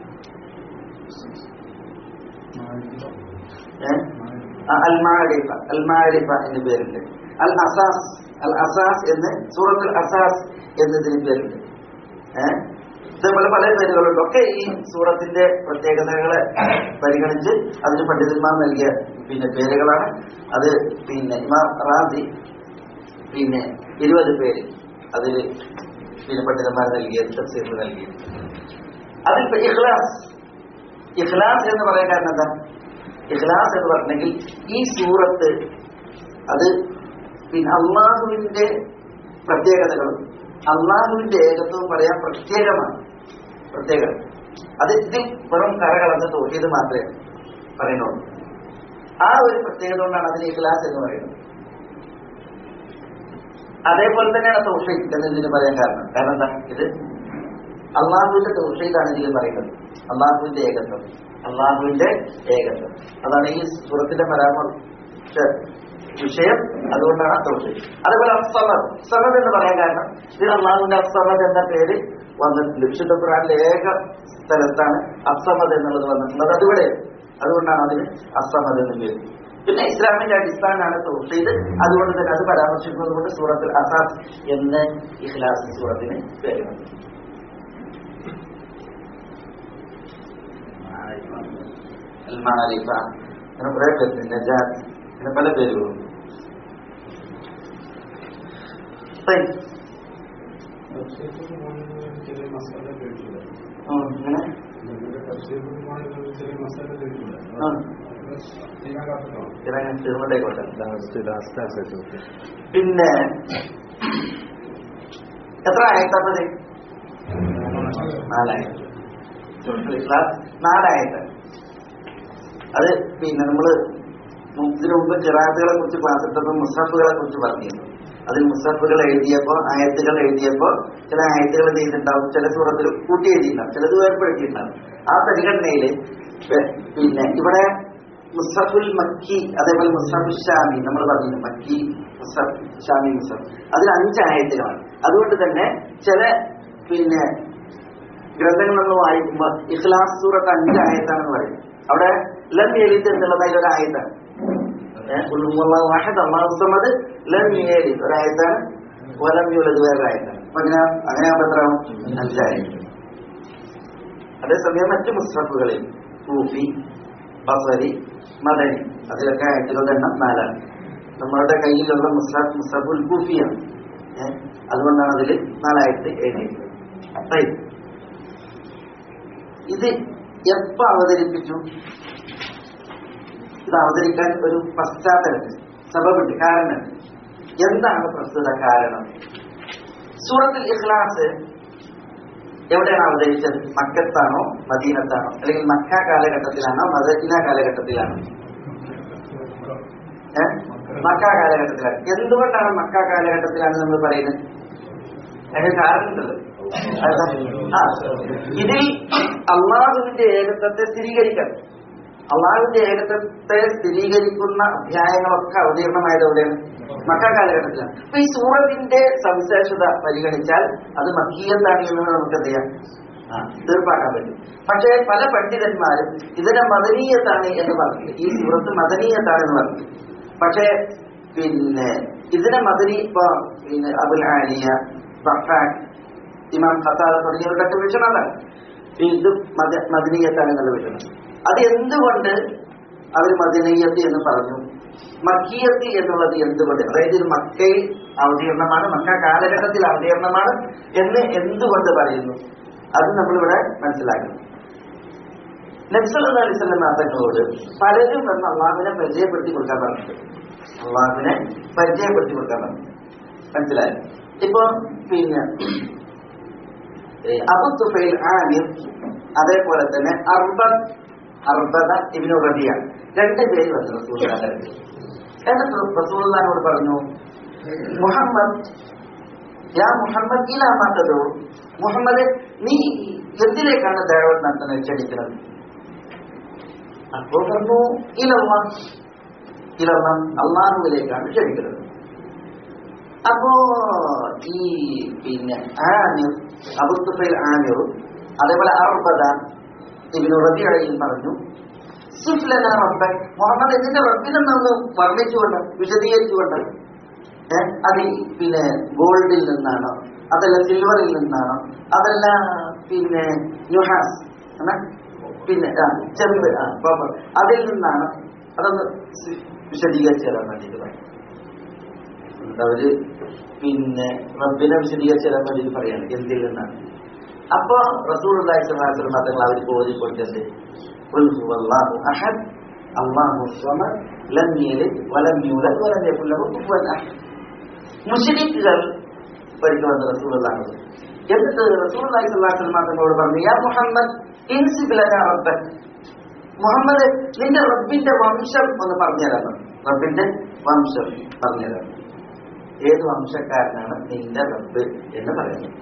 ഏഹ് ആ, അൽ മാരിഫ അൽ മാരിഫ എന്ന് പേരുണ്ട് അൽ അസാസ് അൽ അസാസ് എന്ന് സൂറത്തുൽ അസാസ് എന്നതിന് പേരുണ്ട് ഏഹ് ഇതേപോലെ പല പേരുകളുണ്ട് ഒക്കെ ഈ സൂറത്തിന്റെ പ്രത്യേകതകളെ പരിഗണിച്ച് അതിന് പണ്ഡിതന്മാർ നൽകിയ പിന്നെ പേരുകളാണ് അത് പിന്നെ ഇമാം റാസി പിന്നെ ഇരുപത് പേര് അതിൽ പിന്നെ പണ്ഡിതന്മാർ നൽകിയത് തഫ്സീറിൽ നൽകിയത് അതിൽ ഇപ്പൊ ഇഖ്ലാസ് ഇഖ്ലാസ് എന്ന് പറയാൻ കാരണം എന്താ ഇഖ്ലാസ് എന്ന് പറഞ്ഞെങ്കിൽ ഈ സൂറത്ത് അത് പിന്നെ അള്ളാഹുവിന്റെ പ്രത്യേകതകളും അള്ളാഹുവിന്റെ ഏകത്വവും പറയാൻ പ്രത്യേകമാണ് പ്രത്യേകത അത് ഇതിൽ വെറും കരകളന്ന് തോന്നിയത് മാത്രമേ പറയുന്നുള്ളൂ ആ ഒരു പ്രത്യേകത കൊണ്ടാണ് അതിന് ഇഖ്ലാസ് എന്ന് പറയുന്നത് അതേപോലെ തന്നെയാണ് തൗഷീദ് എന്നതിന് പറയാൻ കാരണം കാരണം എന്താ ഇത് അള്ളാഹുവിന്റെ തൗഷീദാണ് ഇതിൽ പറയുന്നത് അള്ളാഹുവിന്റെ ഏകത്വം അള്ളാഹുവിന്റെ ഏകത്വം അതാണ് ഈ സുഹൃത്തിന്റെ പരാമർശ വിഷയം അതുകൊണ്ടാണ് തൗഷീദ് അതുപോലെ അസ്സമദ് സമദ് എന്ന് പറയാൻ കാരണം ഇതിൽ അള്ളാഹുവിന്റെ അസ്സമദ് എന്ന പേര് വന്നിട്ടുണ്ട് വിശുദ്ധ ഖുറാനിലെ ഏക സ്ഥലത്താണ് അസ്സമദ് എന്നുള്ളത് വന്നിട്ടുള്ളത് അതിവിടെ അതുകൊണ്ടാണ് അതിന് അസ്സമദ് എന്ന് പേര് പിന്നെ ഇസ്ലാമിന്റെ അടിസ്ഥാനമാണ് തൗഹീദ് അതുകൊണ്ട് തന്നെ അത് പരാമർശിക്കുന്നത് കൊണ്ട് സൂറത്തുൽ അസാസ് എന്ന് ഇഖ്ലാസ് സൂറത്തിന് പേര് വന്നു അൽ-മാരിഫ അങ്ങനെ കുറെ പേരുണ്ട് നജാത്ത് അങ്ങനെ പല പേരുകളും طيب. ചെറിയ മസാല കേട്ടില്ല ഉം, ഇങ്ങനെ ചെറിയ മസാല കേട്ടില്ല ഉം. ചെയ്യാൻ കാത്തോ ഇറങ്ങി തീർന്നിട്ടേക്കോട്ടെ പിന്നെ എത്ര ആയത്തത് നാലായിരം ക്ലാസ് നാലായത് അത് പിന്നെ നമ്മള് മു- ഇതിനു മുമ്പ് ചിറാത്തുകളെ കുറിച്ച് ക്ലാസ് എടുത്തപ്പോൾ മുസാഫുകളെ കുറിച്ച് പറഞ്ഞിരുന്നു അതിൽ മുസാഫുകൾ എഴുതിയപ്പോ ആയത്തുകൾ എഴുതിയപ്പോ ചില ആയത്തുകൾ എന്ത് ചെയ്തിട്ടുണ്ടാവും ചില സൂറത്തിൽ കൂട്ടി എഴുതിയിട്ടുണ്ടാവും ചിലത് വേർപ്പെടുത്തിയിട്ടുണ്ടാവും ആ പരിഗണനയിൽ പിന്നെ ഇവിടെ മുസഫുൽ മക്കി അതേപോലെ മുസഫുൽ ഷാമി നമ്മൾ പറഞ്ഞു മക്കി മുസഫ് ഷാമി മുസഫ് അതിൽ അഞ്ച് ആയത്തുകളാണ് അതുകൊണ്ട് തന്നെ ചില പിന്നെ ഗ്രന്ഥങ്ങൾ നമ്മൾ വായിക്കുമ്പോൾ ഇഖ്ലാസ് സൂറത്ത് അഞ്ച് ആയത്താണെന്ന് പറയും അവിടെ ലം എലിത്ത് എന്നുള്ളതായി ഒരു ആയത്താണ് വാഹിദ് അള്ളാഹു സമദ് ലം യലിദ് ഒരു ആയത്താണ് വലം യുലദ് വേറെ ആയത്താണ് അപ്പൊ അങ്ങനെ അങ്ങനെ ആകുമ്പോൾ എത്രയാവും അഞ്ചായത് അതേസമയം മറ്റു മുസ്തഫുകളിൽ കൂഫി ബസരി മദനി അതിലൊക്കെ ആയത്തുകളുടെ എണ്ണം നാലാണ് നമ്മളുടെ കയ്യിലുള്ള മുസ്തഫ് മുസ്തഫുൽ കൂഫിയാണ് അതുകൊണ്ടാണ് അതിൽ നാലായിട്ട് എഴുതിയിട്ടുള്ളത് Right. ഇത് എപ്പോ അവതരിപ്പിച്ചു ഇത് അവതരിക്കാൻ ഒരു പശ്ചാത്തലം സബബുണ്ട് കാരണം എന്താണ് പ്രസ്തുത കാരണം സൂറത്തുൽ ഇഖ്ലാസ് എവിടെയാണ് അവതരിച്ചത് മക്കത്താണോ മദീനത്താണോ അല്ലെങ്കിൽ മക്ക കാലഘട്ടത്തിലാണോ മദീന കാലഘട്ടത്തിലാണോ ഏ? മക്ക കാലഘട്ടത്തിലാണ് എന്തുകൊണ്ടാണ് മക്ക കാലഘട്ടത്തിലാണ് നമ്മൾ പറയുന്നത് അതിന് കാരണമുണ്ടല്ലോ അതാ. ആ, ഇതിൽ അള്ളാഹുവിന്റെ ഏകത്വത്തെ സ്ഥിരീകരിക്കണം അള്ളാഹുവിന്റെ ഏകത്വത്തെ സ്ഥിരീകരിക്കുന്ന അധ്യായങ്ങളൊക്കെ അവതീർണമായത് എവിടെയാണ് മക്ക കാലഘട്ടത്തിലാണ് അപ്പൊ ഈ സൂറത്തിന്റെ സവിശേഷത പരിഗണിച്ചാൽ അത് മക്കീയത്താണ് എന്ന് നമുക്ക് എന്ത് ചെയ്യാം ആ, തീർപ്പാക്കാൻ പറ്റും പക്ഷേ പല പണ്ഡിതന്മാരും ഇതിനെ മദനീയത്താണ് എന്ന് പറഞ്ഞു ഈ സൂറത്ത് മദനീയത്താണ് എന്ന് പറഞ്ഞു പക്ഷേ പിന്നെ ഇതിനെ മദനി ഇപ്പൊ പിന്നെ അബുൽ ആലിയ ബഹ്റാൻ ഇമാം ഖത്താദ തുടങ്ങിയവർക്കൊക്കെ വീക്ഷണമാണ് ഇത് മദ- മദനീയത്താണ് എന്നുള്ള വീക്ഷണം അത് എന്തുകൊണ്ട് അവർ മദനീയത്ത് എന്ന് പറഞ്ഞു മക്കിയത്ത് എന്നുള്ളത് എന്തുകൊണ്ട് അതായത് ഇത് മക്കയിൽ അവതീർണമാണ് മക്ക കാലഘട്ടത്തിൽ അവതീർണമാണ് എന്ന് എന്തുകൊണ്ട് പറയുന്നു അത് നമ്മളിവിടെ മനസ്സിലാക്കണം നബ്സല്ലാ അലിസ്വല്ലം തങ്ങളോട് പലരും എന്ന് അള്ളാഹുവിനെ പരിചയപ്പെടുത്തി കൊടുക്കാൻ പറഞ്ഞിട്ടുണ്ട് അള്ളാഹുവിനെ പരിചയപ്പെടുത്തി കൊടുക്കാൻ പറഞ്ഞു മനസ്സിലായി ഇപ്പൊ പിന്നെ ഏ, അബു തുഫൈൽ ആമിർ അതേപോലെ തന്നെ അർബദ് അർബദ ഇബിനു റബിയ രണ്ട് പേര് വന്നു റസൂലുള്ളാഹിന്റെ അടുത്ത്. എന്നിട്ട് റസൂലുള്ളാഹിനോട് പറഞ്ഞു മുഹമ്മദ് യാ മുഹമ്മദ് ഇലാ മാത്തതോ മുഹമ്മദ് നീ എന്തിലേക്കാണ് ദേവൻ നടത്തുന്നത് ക്ഷണിക്കുന്നത് അപ്പോ പറഞ്ഞു ഇലവ ഇലവ അള്ളാഹുവിലേക്കാണ് ക്ഷണിക്കുന്നത് അപ്പോ ഈ പിന്നെ ആമിർ അബുത്തുഫൈൽ ആമിറും അതേപോലെ അർബദ ഇബിനു റബിയയും പറഞ്ഞു സുഫ്ലന റബ്ബൻ മുഹമ്മദ് എന്നിന്റെ റബ്ബിനെ നിന്ന് വർണ്ണിച്ചുകൊണ്ട് വിശദീകരിച്ചുകൊണ്ട് ഏ, അത് ഈ പിന്നെ ഗോൾഡിൽ നിന്നാണോ അതല്ല സിൽവറിൽ നിന്നാണോ അതല്ല പിന്നെ യുഹാസ് എന്നാ പിന്നെ ആ, ചെമ്പ് ആ, കോപ്പർ അതിൽ നിന്നാണ് അതൊന്ന് സി- വിശദീകരിച്ച് തരാൻ വേണ്ടിയിട്ട് പറയും എന്നിട്ട് അവര് പിന്നെ റബ്ബിനെ വിശദീകരിച്ച് തരാൻ വേണ്ടിയിട്ട് പറയാണ് എന്തിൽ നിന്നാണ് അപ്പൊ റസൂൽ തങ്ങൾ അവർക്ക് ഓതി കൊടുത്തത് "ഖുൽ ഹുവല്ലാഹു അഹദ് അല്ലാഹു സ്വമദ് ലം യലിദ് വലം യൂലദ് വലം യകുൽ ലഹു കുഫുവൻ അഹദ് മുശ്രിക്കുകൾ ഒരിക്കൽ വന്ന റസൂലുള്ളാഹി എന്നിട്ട് റസൂലുള്ളാഹി സ്വല്ലല്ലാഹു അലൈഹി വസല്ലം തങ്ങളോട് പറഞ്ഞു യാ മുഹമ്മദ് ഇൻസിബ് ലനാ റബ്ബക് മുഹമ്മദ് നിന്റെ റബ്ബിന്റെ വംശം ഒന്ന് പറഞ്ഞുതരാൻ പറഞ്ഞു റബ്ബിന്റെ വംശം പറഞ്ഞുതരാൻ ഏത് വംശക്കാരനാണ് നിന്റെ റബ്ബ് എന്ന് പറയുന്നത്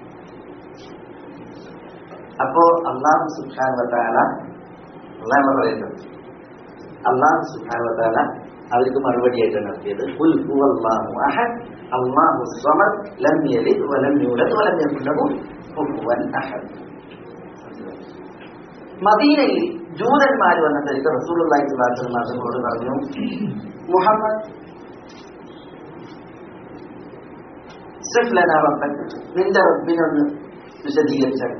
അപ്പോ അള്ളാഹു സുഖാൻ വത്താല അള്ളാഹ് പറയുന്നത് അള്ളാഹു സുഖാൻ വത്താല അവർക്ക് മറുപടിയായിട്ട് നടത്തിയത് "ഖുൽ ഹുവല്ലാഹു അഹദ് അല്ലാഹു സ്വമദ് ലം യലിദ് വലം യൂലദ് വലം യകുൽ ലഹു കുഫുവൻ അഹദ് മദീനയിൽ ജൂതന്മാർ വന്നതിലേക്ക് റസൂലുള്ളാഹി സ്വല്ലല്ലാഹു അലൈഹി വസല്ലം തങ്ങളോട് പറഞ്ഞു മുഹമ്മദ് സിഫ് ലനാ റബ്ബക് നിന്റെ റബ്ബിനൊന്ന് വിശദീകരിച്ചാൽ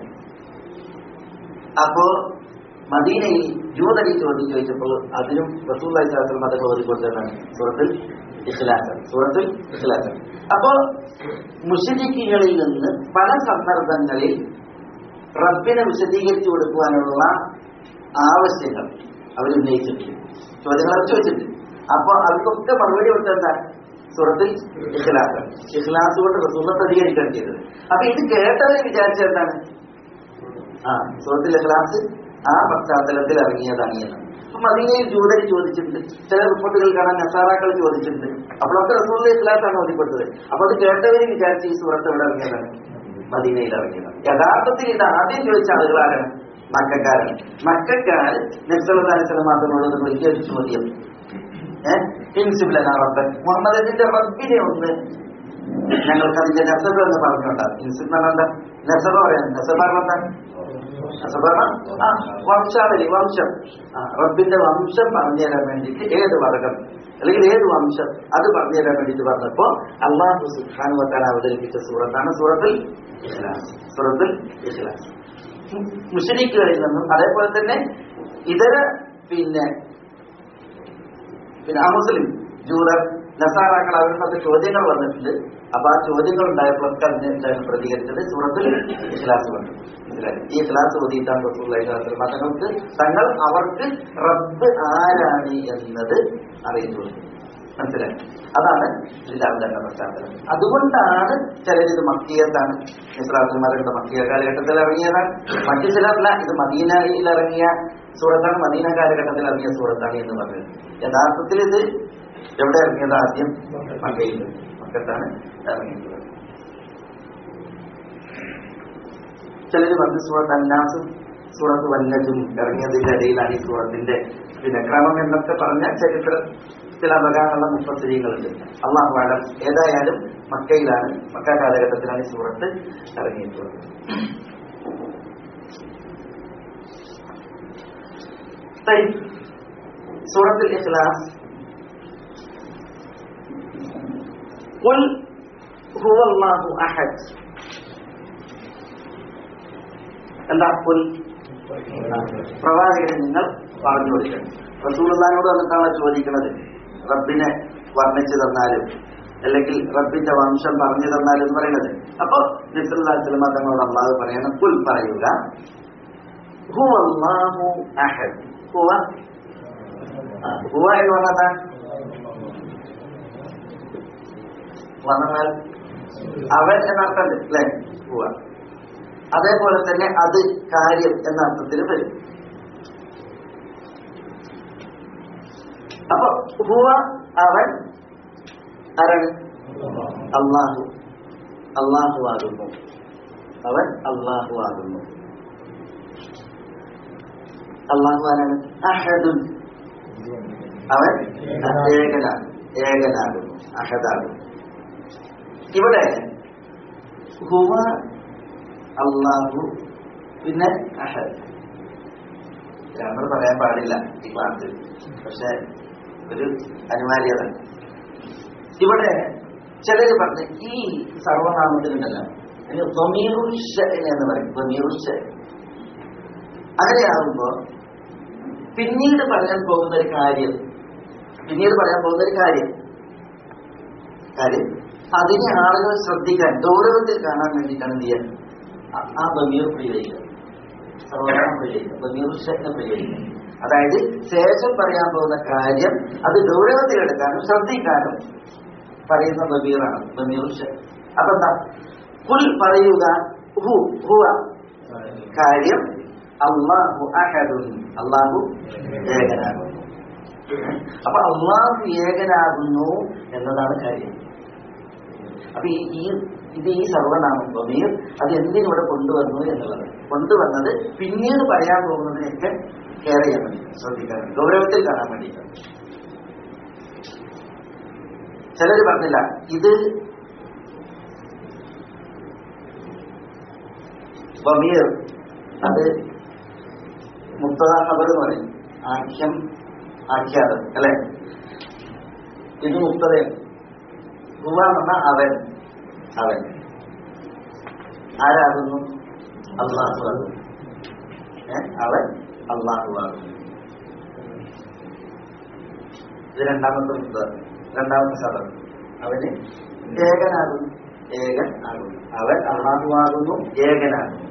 അപ്പോ മദീനയിൽ ജൂതരി ചോദ്യം ചോദിച്ചപ്പോൾ അതിനും റസൂല്ലായി സ്വലാസ്ലം അതൊക്കെ ഓതിക്കൊടുത്തതാണ് സൂറത്തിൽ ഇഖ്ലാസ് സൂറത്തിൽ ഇഖ്ലാസ് അപ്പോ മുഷരിക്കുകളിൽ നിന്ന് പല സന്ദർഭങ്ങളിൽ റബ്ബിനെ വിശദീകരിച്ചു കൊടുക്കുവാനുള്ള ആവശ്യങ്ങൾ അവർ ഉന്നയിച്ചിട്ടുണ്ട് ചോദ്യങ്ങൾ അവർ ചോദിച്ചിട്ടുണ്ട് അപ്പൊ അവർക്കൊക്കെ മറുപടി കൊടുത്തെന്താ സൂറത്തിൽ ഇഖ്ലാസ് ഇഖ്ലാസ് കൊണ്ട് റസൂല പ്രതികരിക്കുകയാണ് ചെയ്തത് അപ്പൊ ഇത് കേട്ടവർ വിചാരിച്ചത് എന്താണ് ആ സൂറത്തിൽ ഇഖ്ലാസ് ആ പശ്ചാത്തലത്തിൽ ഇറങ്ങിയതാണ് എന്ന് അപ്പൊ മദീനയിൽ ജൂതരി ചോദിച്ചിട്ടുണ്ട് ചില റിപ്പോർട്ടുകൾ കാണാൻ നസാറാക്കൾ ചോദിച്ചിട്ടുണ്ട് അപ്പോഴൊക്കെ റസൂൽ ഇഖ്ലാസ് ആണ് ഓതിക്കൊടുത്തത് അപ്പൊ അത് കേട്ടവർ വിചാരിച്ച് ഈ സൂറത്ത് എവിടെ ഇറങ്ങിയതാണ് മദീനയിൽ ഇറങ്ങിയതാണ് യഥാർത്ഥത്തിൽ ഇത് ആദ്യം ചോദിച്ച ആളുകളാരാണ് മക്കാരൻ മക്കാർ നബ്സലിസ്ലം മാത്രമുള്ളത് വലിയൊരു ചോദ്യം ഇൻസിബിലൻ മുഹമ്മദിന്റെ റബ്ബിനെ ഒന്ന് ഞങ്ങൾക്ക് അതിന്റെ നസബ് എന്ന് പറഞ്ഞുകൊണ്ടാണ് ഇൻസിബ് എന്ന് പറഞ്ഞാൽ എന്താ നസബ പറയാൻ നസബ പറഞ്ഞാൽ നസബ ആ വംശാവലി വംശം ആ റബ്ബിന്റെ വംശം പറഞ്ഞു തരാൻ വേണ്ടിയിട്ട് ഏത് വർഗം അല്ലെങ്കിൽ ഏത് വംശം അത് പറഞ്ഞു തരാൻ വേണ്ടിയിട്ട് പറഞ്ഞപ്പോ അള്ളാഹു സുഖാൻ വത്താൻ അവതരിപ്പിച്ച സൂറത്താണ് സൂറത്തിൽ ഇഖ്ലാസ് സൂറത്തിൽ ഇഖ്ലാസ് മുഷരിക്കുകളിൽ നിന്നും അതേപോലെ തന്നെ ഇതര പിന്നെ പിന്നെ അമുസ്ലിം ജൂതർ നസാറാക്കൾ അവരുടെ ചോദ്യങ്ങൾ വന്നിട്ടുണ്ട് അപ്പൊ ആ ചോദ്യങ്ങൾ ഉണ്ടായപ്പോഴൊക്കെ അതിന് എന്താണ് പ്രതികരിച്ചത് സൂറത്തിൽ ഇഖ്ലാസ് വന്നു മനസ്സിലായി ഈ ഇഖ്ലാസ് ഓതിയിട്ടാണ് റസൂലുള്ളാഹി സ്വല്ലല്ലാഹു അലൈഹി വസല്ലം തങ്ങൾക്ക് തങ്ങൾ അവർക്ക് റബ്ബ് ആരാണ് എന്നത് അറിയിച്ചു കൊടുത്തു. മനസ്സിലായി അതാണ് ഇസ്ലാമിന്റെ പശ്ചാത്തലം അതുകൊണ്ടാണ് ചിലരിത് മക്കിയത്താണ് ഇസ്ലാമിമാരുടെ മക്കിയ കാലഘട്ടത്തിൽ ഇറങ്ങിയതാണ് മറ്റു ചിലരല്ല ഇത് മദീനയിൽ ഇറങ്ങിയ സൂറത്താണ് മദീന കാലഘട്ടത്തിൽ ഇറങ്ങിയ സൂറത്താണ് എന്ന് പറഞ്ഞത് യഥാർത്ഥത്തിൽ ഇത് എവിടെ ഇറങ്ങിയത് ആദ്യം മക്കയിൽ മക്കത്താണ് ഇറങ്ങിയിട്ടുള്ളത് ചിലര് പറഞ്ഞ സൂറത്ത് അന്നാസും സൂറത്ത് വല്ലജും ഇറങ്ങിയതിന്റെ ഇടയിലാണ് ഈ സൂറത്തിന്റെ പിന്നെ ക്രമം എന്നൊക്കെ പറഞ്ഞ ചരിത്ര ചില അപകാരമുള്ള മുപ്പത്തിരികളുണ്ട് അള്ളാഹു ആലം ഏതായാലും മക്കയിലാണ് മക്ക കാലഘട്ടത്തിലാണ് ഈ സൂറത്ത് ഇറങ്ങിയിട്ടുള്ളത് طيب. സൂറത്തുൽ ഇഖ്ലാസ് قل هو الله أحد എന്താ കുൽ പ്രവാചകനെ നിങ്ങൾ പറഞ്ഞു കൊടുക്കണം റസൂലുള്ളാഹിനോട് വന്നിട്ടാണ് ചോദിക്കുന്നത് റബ്ബിനെ വർണ്ണിച്ചു തന്നാലും അല്ലെങ്കിൽ റബ്ബിന്റെ വംശം പറഞ്ഞു തന്നാലും എന്ന് പറയുന്നത് അപ്പൊ നിസ്ലാസ്ലമ തങ്ങളോട് അള്ളാഹു പറയണം കുൽ പറയുക ഹുവ അല്ലാഹു അഹദ് ഹുവ ആ, ഹുവ എന്ന് പറഞ്ഞാൽ വന്നാൽ അവൻ എന്നർത്ഥമുണ്ട് അല്ലെ ഹുവ അതേപോലെ തന്നെ അത് കാര്യം എന്ന അർത്ഥത്തിൽ വരും അപ്പൊ ഹുവ അവൻ ആരാണ് അള്ളാഹു അള്ളാഹു ആകുന്നു അവൻ അള്ളാഹു ആകുന്നു അള്ളാഹു ആരാണ് അഹദുൻ അവൻ ഏകനാണ് ഏകനാകുന്നു അഹദാകുന്നു ഇവിടെ ഹുവ അള്ളാഹു പിന്നെ അഹദ് നമ്മൾ പറയാൻ പാടില്ല ഈ ക്ലാസ്സിൽ പക്ഷെ ഒരു അനിവാര്യത ഇവിടെ ചിലര് പറഞ്ഞ് ഈ സർവനാമത്തിനുണ്ടല്ലോ അതിന് ضميറുഷ എന്ന് പറയും ضميറുഷ അങ്ങനെയാകുമ്പോ പിന്നീട് പറയാൻ പോകുന്ന ഒരു കാര്യം പിന്നീട് പറയാൻ പോകുന്ന ഒരു കാര്യം കാര്യം അതിനെ ആളുകൾ ശ്രദ്ധിക്കാൻ ഗൗരവത്തിൽ കാണാൻ വേണ്ടിയിട്ടാണ് എന്ത് ചെയ്യാൻ ആ- ആ ബമീർ പ്രയോഗിക്കുക സർവനാമം പ്രയോഗിക്കുക ബമീറുഷനെ പ്രയോഗിക്കുക അതായത് ശേഷം പറയാൻ പോകുന്ന കാര്യം അത് ഗൗരവത്തിലെടുക്കാനും ശ്രദ്ധിക്കാനും പറയുന്ന ബമീറാണ് ബമീറുഷ അപ്പൊ എന്താ കുൽ പറയുക ഹു ഹുവ കാര്യം അള്ളാഹു അഹദുൻ അള്ളാഹു ഏകനാകുന്നു അപ്പൊ അള്ളാഹു ഏകനാകുന്നു എന്നതാണ് കാര്യം അപ്പൊ ഈ ഈ- ഇത് ഈ സർവനാമം ബമീർ അത് എന്തിനിവിടെ കൊണ്ടുവന്നു എന്നുള്ളത് കൊണ്ടുവന്നത് പിന്നീട് പറയാൻ പോകുന്നതിനൊക്കെ കെയർ ചെയ്യാൻ വേണ്ടി ശ്രദ്ധിക്കാൻ ഗൗരവത്തിൽ കാണാൻ വേണ്ടിയിട്ടാണ് ചിലര് പറഞ്ഞില്ല ഇത് ബമീർ അത് മുത്തദ ഖബർ എന്ന് പറയും ആഖ്യം ആഖ്യാതം അല്ലെ ഇത് മുത്തതയാണ് ഹുവ എന്ന് പറഞ്ഞാൽ അവൻ അവൻ ആരാകുന്നു അള്ളാഹു ആകുന്നു ഏ? അവൻ അള്ളാഹു ആകുന്നു ഇത് രണ്ടാമത്തെ മുത്തത രണ്ടാമത്തെ സദം അവന് ഏകനാകുന്നു ഏകൻ ആകുന്നു അവൻ അള്ളാഹു ആകുന്നു ഏകനാകുന്നു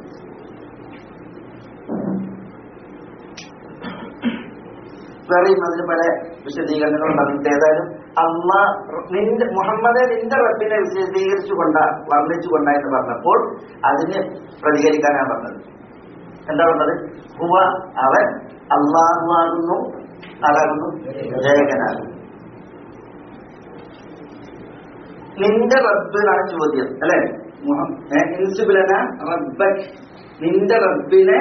വേറെയും അതിന് പല വിശദീകരണങ്ങളും പറഞ്ഞിട്ട് ഏതായാലും അമ്മ നിന്റെ മുഹമ്മദെ നിന്റെ റബ്ബിനെ വിശദീകരിച്ചു കൊണ്ട വർണ്ണിച്ചു കൊണ്ട എന്ന് പറഞ്ഞപ്പോൾ അതിന് പ്രതികരിക്കാനാണ് പറഞ്ഞത് എന്താ പറഞ്ഞത് ഹുവ അവൻ അള്ളാഹു ആകുന്നു ആരാകുന്നു ഏകനാകുന്നു നിന്റെ റബ്ബിനാണ് ചോദ്യം അല്ലെ ഇൻസുബിലന റബ്ബക് നിന്റെ റബ്ബിനെ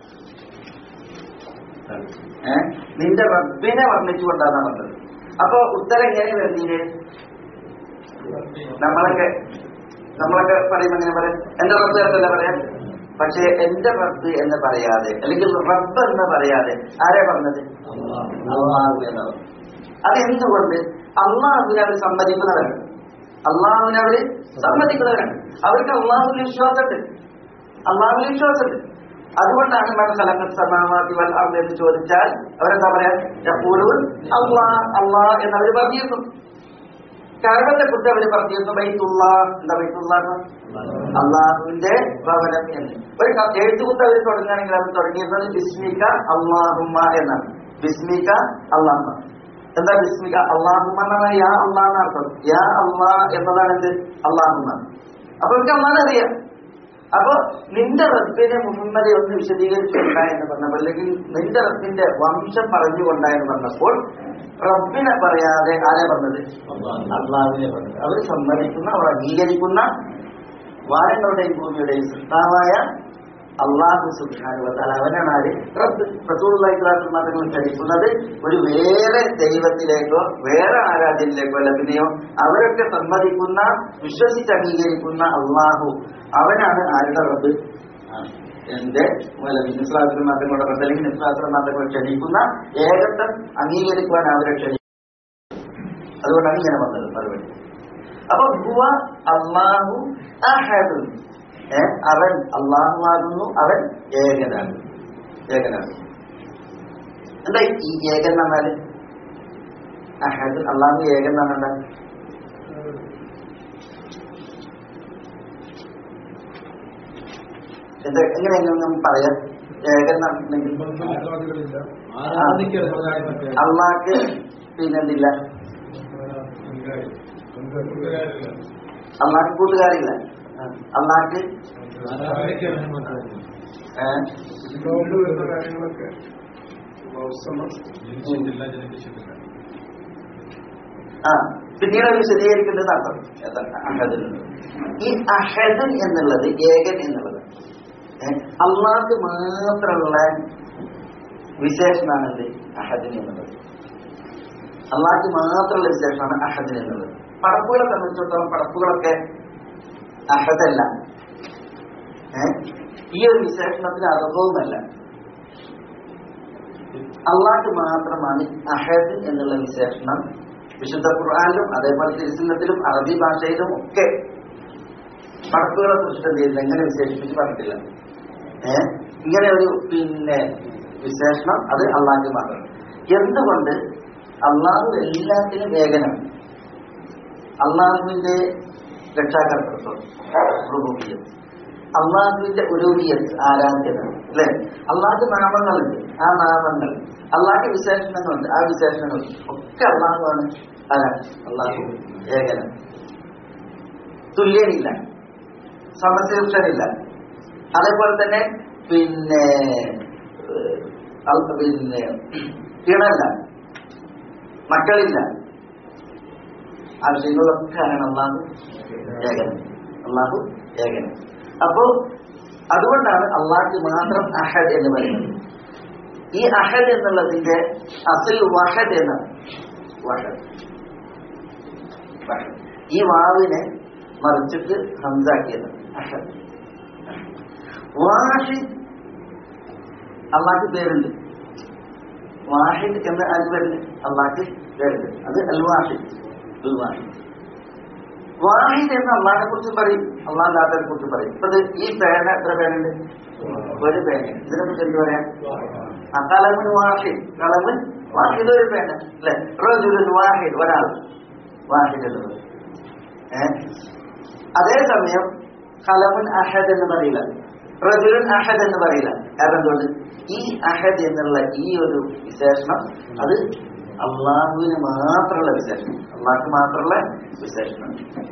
ഏ? നിന്റെ റബ്ബിനെ വർണ്ണിച്ചുകൊണ്ടാണ് പറഞ്ഞത് അപ്പൊ ഉത്തരം എങ്ങനെ വരുന്നീര് നമ്മളൊക്കെ നമ്മളൊക്കെ പറയുമ്പോ എങ്ങനെ പറയാം എന്റെ റബ്ബ് എന്നല്ല പറയാം പക്ഷേ എന്റെ റബ്ബ് എന്ന് പറയാതെ അല്ലെങ്കിൽ റബ്ബ് എന്ന് പറയാതെ ആരാ പറഞ്ഞത് അള്ളാഹു എന്നവർ അത് എന്തുകൊണ്ട് അള്ളാഹുവിനെ അവർ സമ്മതിക്കുന്നവരാണ് അള്ളാഹുവിനെ അവര് സമ്മതിക്കുന്നവരാണ് അവർക്ക് അള്ളാഹുവിൽ വിശ്വാസമുണ്ട് അള്ളാഹുവിൽ വിശ്വാസമുണ്ട് അതുകൊണ്ടാണ് മൻ ഖലഖസ് സമാവാതി വൽ അർദ് എന്ന് ചോദിച്ചാൽ അവരെന്താ പറയാ യഖൂലൂൻ അല്ലാ അല്ലാ എന്നവർ പറഞ്ഞിരുന്നു കഅബത്തെ കുറിച്ച് അവര് പറഞ്ഞിരുന്നു ബൈത്തുള്ള എന്താ ബൈത്തുള്ള അള്ളാഹുവിന്റെ ഭവനം എന്ന് ഒരു ക- എഴുത്തുകുത്ത് അവർ തുടങ്ങുകയാണെങ്കിൽ അവർ തുടങ്ങിയിരുന്നത് ബിസ്മിക അള്ളാഹുമ്മ എന്നാണ് ബിസ്മിക അള്ളാഹുമ്മ എന്താ ബിസ്മിക അള്ളാഹുമ്മ എന്ന് പറഞ്ഞാൽ യാ അള്ളാഹ് എന്നർത്ഥം യാ അള്ളാ എന്നതാണ് എന്ത് അള്ളാഹുമ്മ അപ്പൊ എനിക്ക് അള്ളാഹ് അറിയാം അപ്പൊ നിന്റെ റബ്ബിനെ മുഹമ്മദെ ഒന്ന് വിശദീകരിച്ചുണ്ടായെന്ന് പറഞ്ഞപ്പോൾ അല്ലെങ്കിൽ നിന്റെ റബ്ബിന്റെ വംശം പറഞ്ഞുകൊണ്ടായെന്ന് പറഞ്ഞപ്പോൾ റബ്ബിനെ പറയാതെ ആരെ പറഞ്ഞത് അള്ളാഹുവിനെ പറഞ്ഞത് അവർ സമ്മതിക്കുന്ന അവർ അംഗീകരിക്കുന്ന വാരങ്ങളുടെയും ഭൂമിയുടെയും സൃഷ്ടാവായ അള്ളാഹു സുഖാനുവത്താൽ അവനാണ് ആര് റബ്ബ് റസൂള്ളാഹിത്രാത്തു മതങ്ങൾ ചരിക്കുന്നത് ഒരു വേറെ ദൈവത്തിലേക്കോ വേറെ ആരാധ്യത്തിലേക്കോ അല്ല പിന്നെയോ അവരൊക്കെ സമ്മതിക്കുന്ന വിശ്വസിച്ച് അംഗീകരിക്കുന്ന അള്ളാഹു അവനാണ് ആരുടെ റബ്ബ് എന്റെ നിസ്ലാത്ര മതങ്ങളുടെ റബ്ബ് അല്ലെങ്കിൽ നിസ്ലാത്ര മതങ്ങൾ ക്ഷണിക്കുന്ന ഏകത്വം അംഗീകരിക്കുവാൻ അവരെ ക്ഷണിക്കും അതുകൊണ്ടാണ് ഇങ്ങനെ വന്നത് മറുപടി അപ്പൊ ഹുവ അള്ളാഹു അഹദുൻ ഏ, അവൻ അള്ളാഹുവാകുന്നു അവൻ ഏകനാണ് ഏകനാണ് എന്താ ഈ ഏകൻ എന്ന് പറഞ്ഞാല് അഹദ് അള്ളാഹു ഏകൻ എന്ന് പറഞ്ഞാൽ എന്താ എങ്ങനെയെങ്കിലും പറയാം ഏകൻ എന്ന് പറഞ്ഞിട്ടുണ്ടെങ്കിൽ ആരാധികളില്ല അള്ളാഹ്ക്ക് പിന്നെന്തില്ല അള്ളാഹ്ക്ക് കൂട്ടുകാരില്ല അള്ളാഹ്ക്ക് ഏ, വരുന്ന കാര്യങ്ങളൊക്കെ മൗസമം ആ പിന്നീട് അത് വിശദീകരിക്കേണ്ടത് അർത്ഥം എന്താണ് അഹദ് ഈ അഹദ് എന്നുള്ളത് ഏകൻ എന്നുള്ളത് ഏ, അള്ളാഹ്ക്ക് മാത്രമുള്ള വിശേഷണമാണ് എന്ത് അഹദിന് എന്നുള്ളത് അള്ളാഹ്ക്ക് മാത്രമുള്ള വിശേഷണമാണ് അഹദിന് എന്നുള്ളത് പടപ്പുകളെ സംബന്ധിച്ചിടത്തോളം പടപ്പുകളൊക്കെ അഹദല്ല ഏ, ഈ ഒരു വിശേഷണത്തിന് അർഹവുമല്ല അള്ളാഹ്ക്ക് മാത്രമാണ് അഹദ് എന്നുള്ള വിശേഷണം വിശുദ്ധ ഖുർആാനിലും അതേപോലെ തിരുസുന്നത്തിലും അറബി ഭാഷയിലും ഒക്കെ പടക്കുകളെ കുറിച്ചിട്ട് എന്ത് ചെയ്യുന്നത് എങ്ങനെ വിശേഷിപ്പിച്ച് പറഞ്ഞിട്ടില്ല ഏ ഇങ്ങനെ ഒരു പിന്നെ വിശേഷണം അത് അള്ളാഹ്ക്ക് മാത്രം എന്തുകൊണ്ട് അള്ളാഹു എല്ലാത്തിനും ഏകനാണ് അള്ളാഹുവിന്റെ രക്ഷാകർത്തൃത്വം റുബൂബിയ്യത്ത്. അള്ളാഹുവിന്റെ ഉരൂബിയത്ത് ആരാധ്യത അല്ലെ അള്ളാഹ് നാമങ്ങളുണ്ട് ആ നാമങ്ങൾ അള്ളാഹ് വിശേഷണങ്ങളുണ്ട് ആ വിശേഷണങ്ങൾ ഒക്കെ അള്ളാഹുവാണ് ആരാണ് അള്ളാഹു ഏകനാണ് തുല്യനില്ല സമശീർഷനില്ല അതേപോലെ തന്നെ പിന്നെ ഏഹ്, അൽ- പിന്നെ കിണല്ല മക്കളില്ല ആ വിഷയങ്ങളൊക്കെ ആണ് അള്ളാഹു ഏകൻ അള്ളാഹു ഏകൻ അപ്പോ അതുകൊണ്ടാണ് അള്ളാഹ്ക്ക് മാത്രം അഹദ് എന്ന് പറയുന്നത് ഈ അഹദ് എന്നുള്ളതിന്റെ അസിൽ വഹദ് എന്നാണ് വഹദ് വഹദ്. ഈ വാവിനെ മറിച്ചിട്ട് ഹംസാക്കിയത് അഹദ് വാഹിദ് അള്ളാഹ്ക്ക് പേരുണ്ട് വാഹിദ് എന്ന അത് പേരുണ്ട് അള്ളാഹ്ക്ക് പേരുണ്ട് അത് അൽ വാഹിദ് അൽ വാഹിദ് വാഹിദ് എന്ന് അള്ളാഹിനെ കുറിച്ച് പറയും അള്ളാഹ് ദാത്തനെ കുറിച്ച് പറയും ഇപ്പൊ ഇത് ഈ പേന എത്ര പേനുണ്ട് ഒരു പേന ഇതിനെ കുറിച്ച് എന്ത് പറയാം ആ കലമുൻ വാഹിദ് കലമുൻ വാഹിദ് ഒരു പേന അല്ലെ റജുലുൻ വാഹിദ് ഒരാൾ വാഹിദ് എന്നുള്ളത് ഏ അതേസമയം കലമുൻ അഹദ് എന്ന് പറയില്ല റജുലുൻ അഹദ് എന്ന് പറയില്ല കാരണം എന്തുകൊണ്ട് ഈ അഹദ് എന്നുള്ള ഈ ഒരു വിശേഷണം അത് അള്ളാഹുവിന് മാത്രമുള്ള വിശേഷണം അള്ളാഹ്ക്ക് മാത്രമുള്ള വിശേഷണം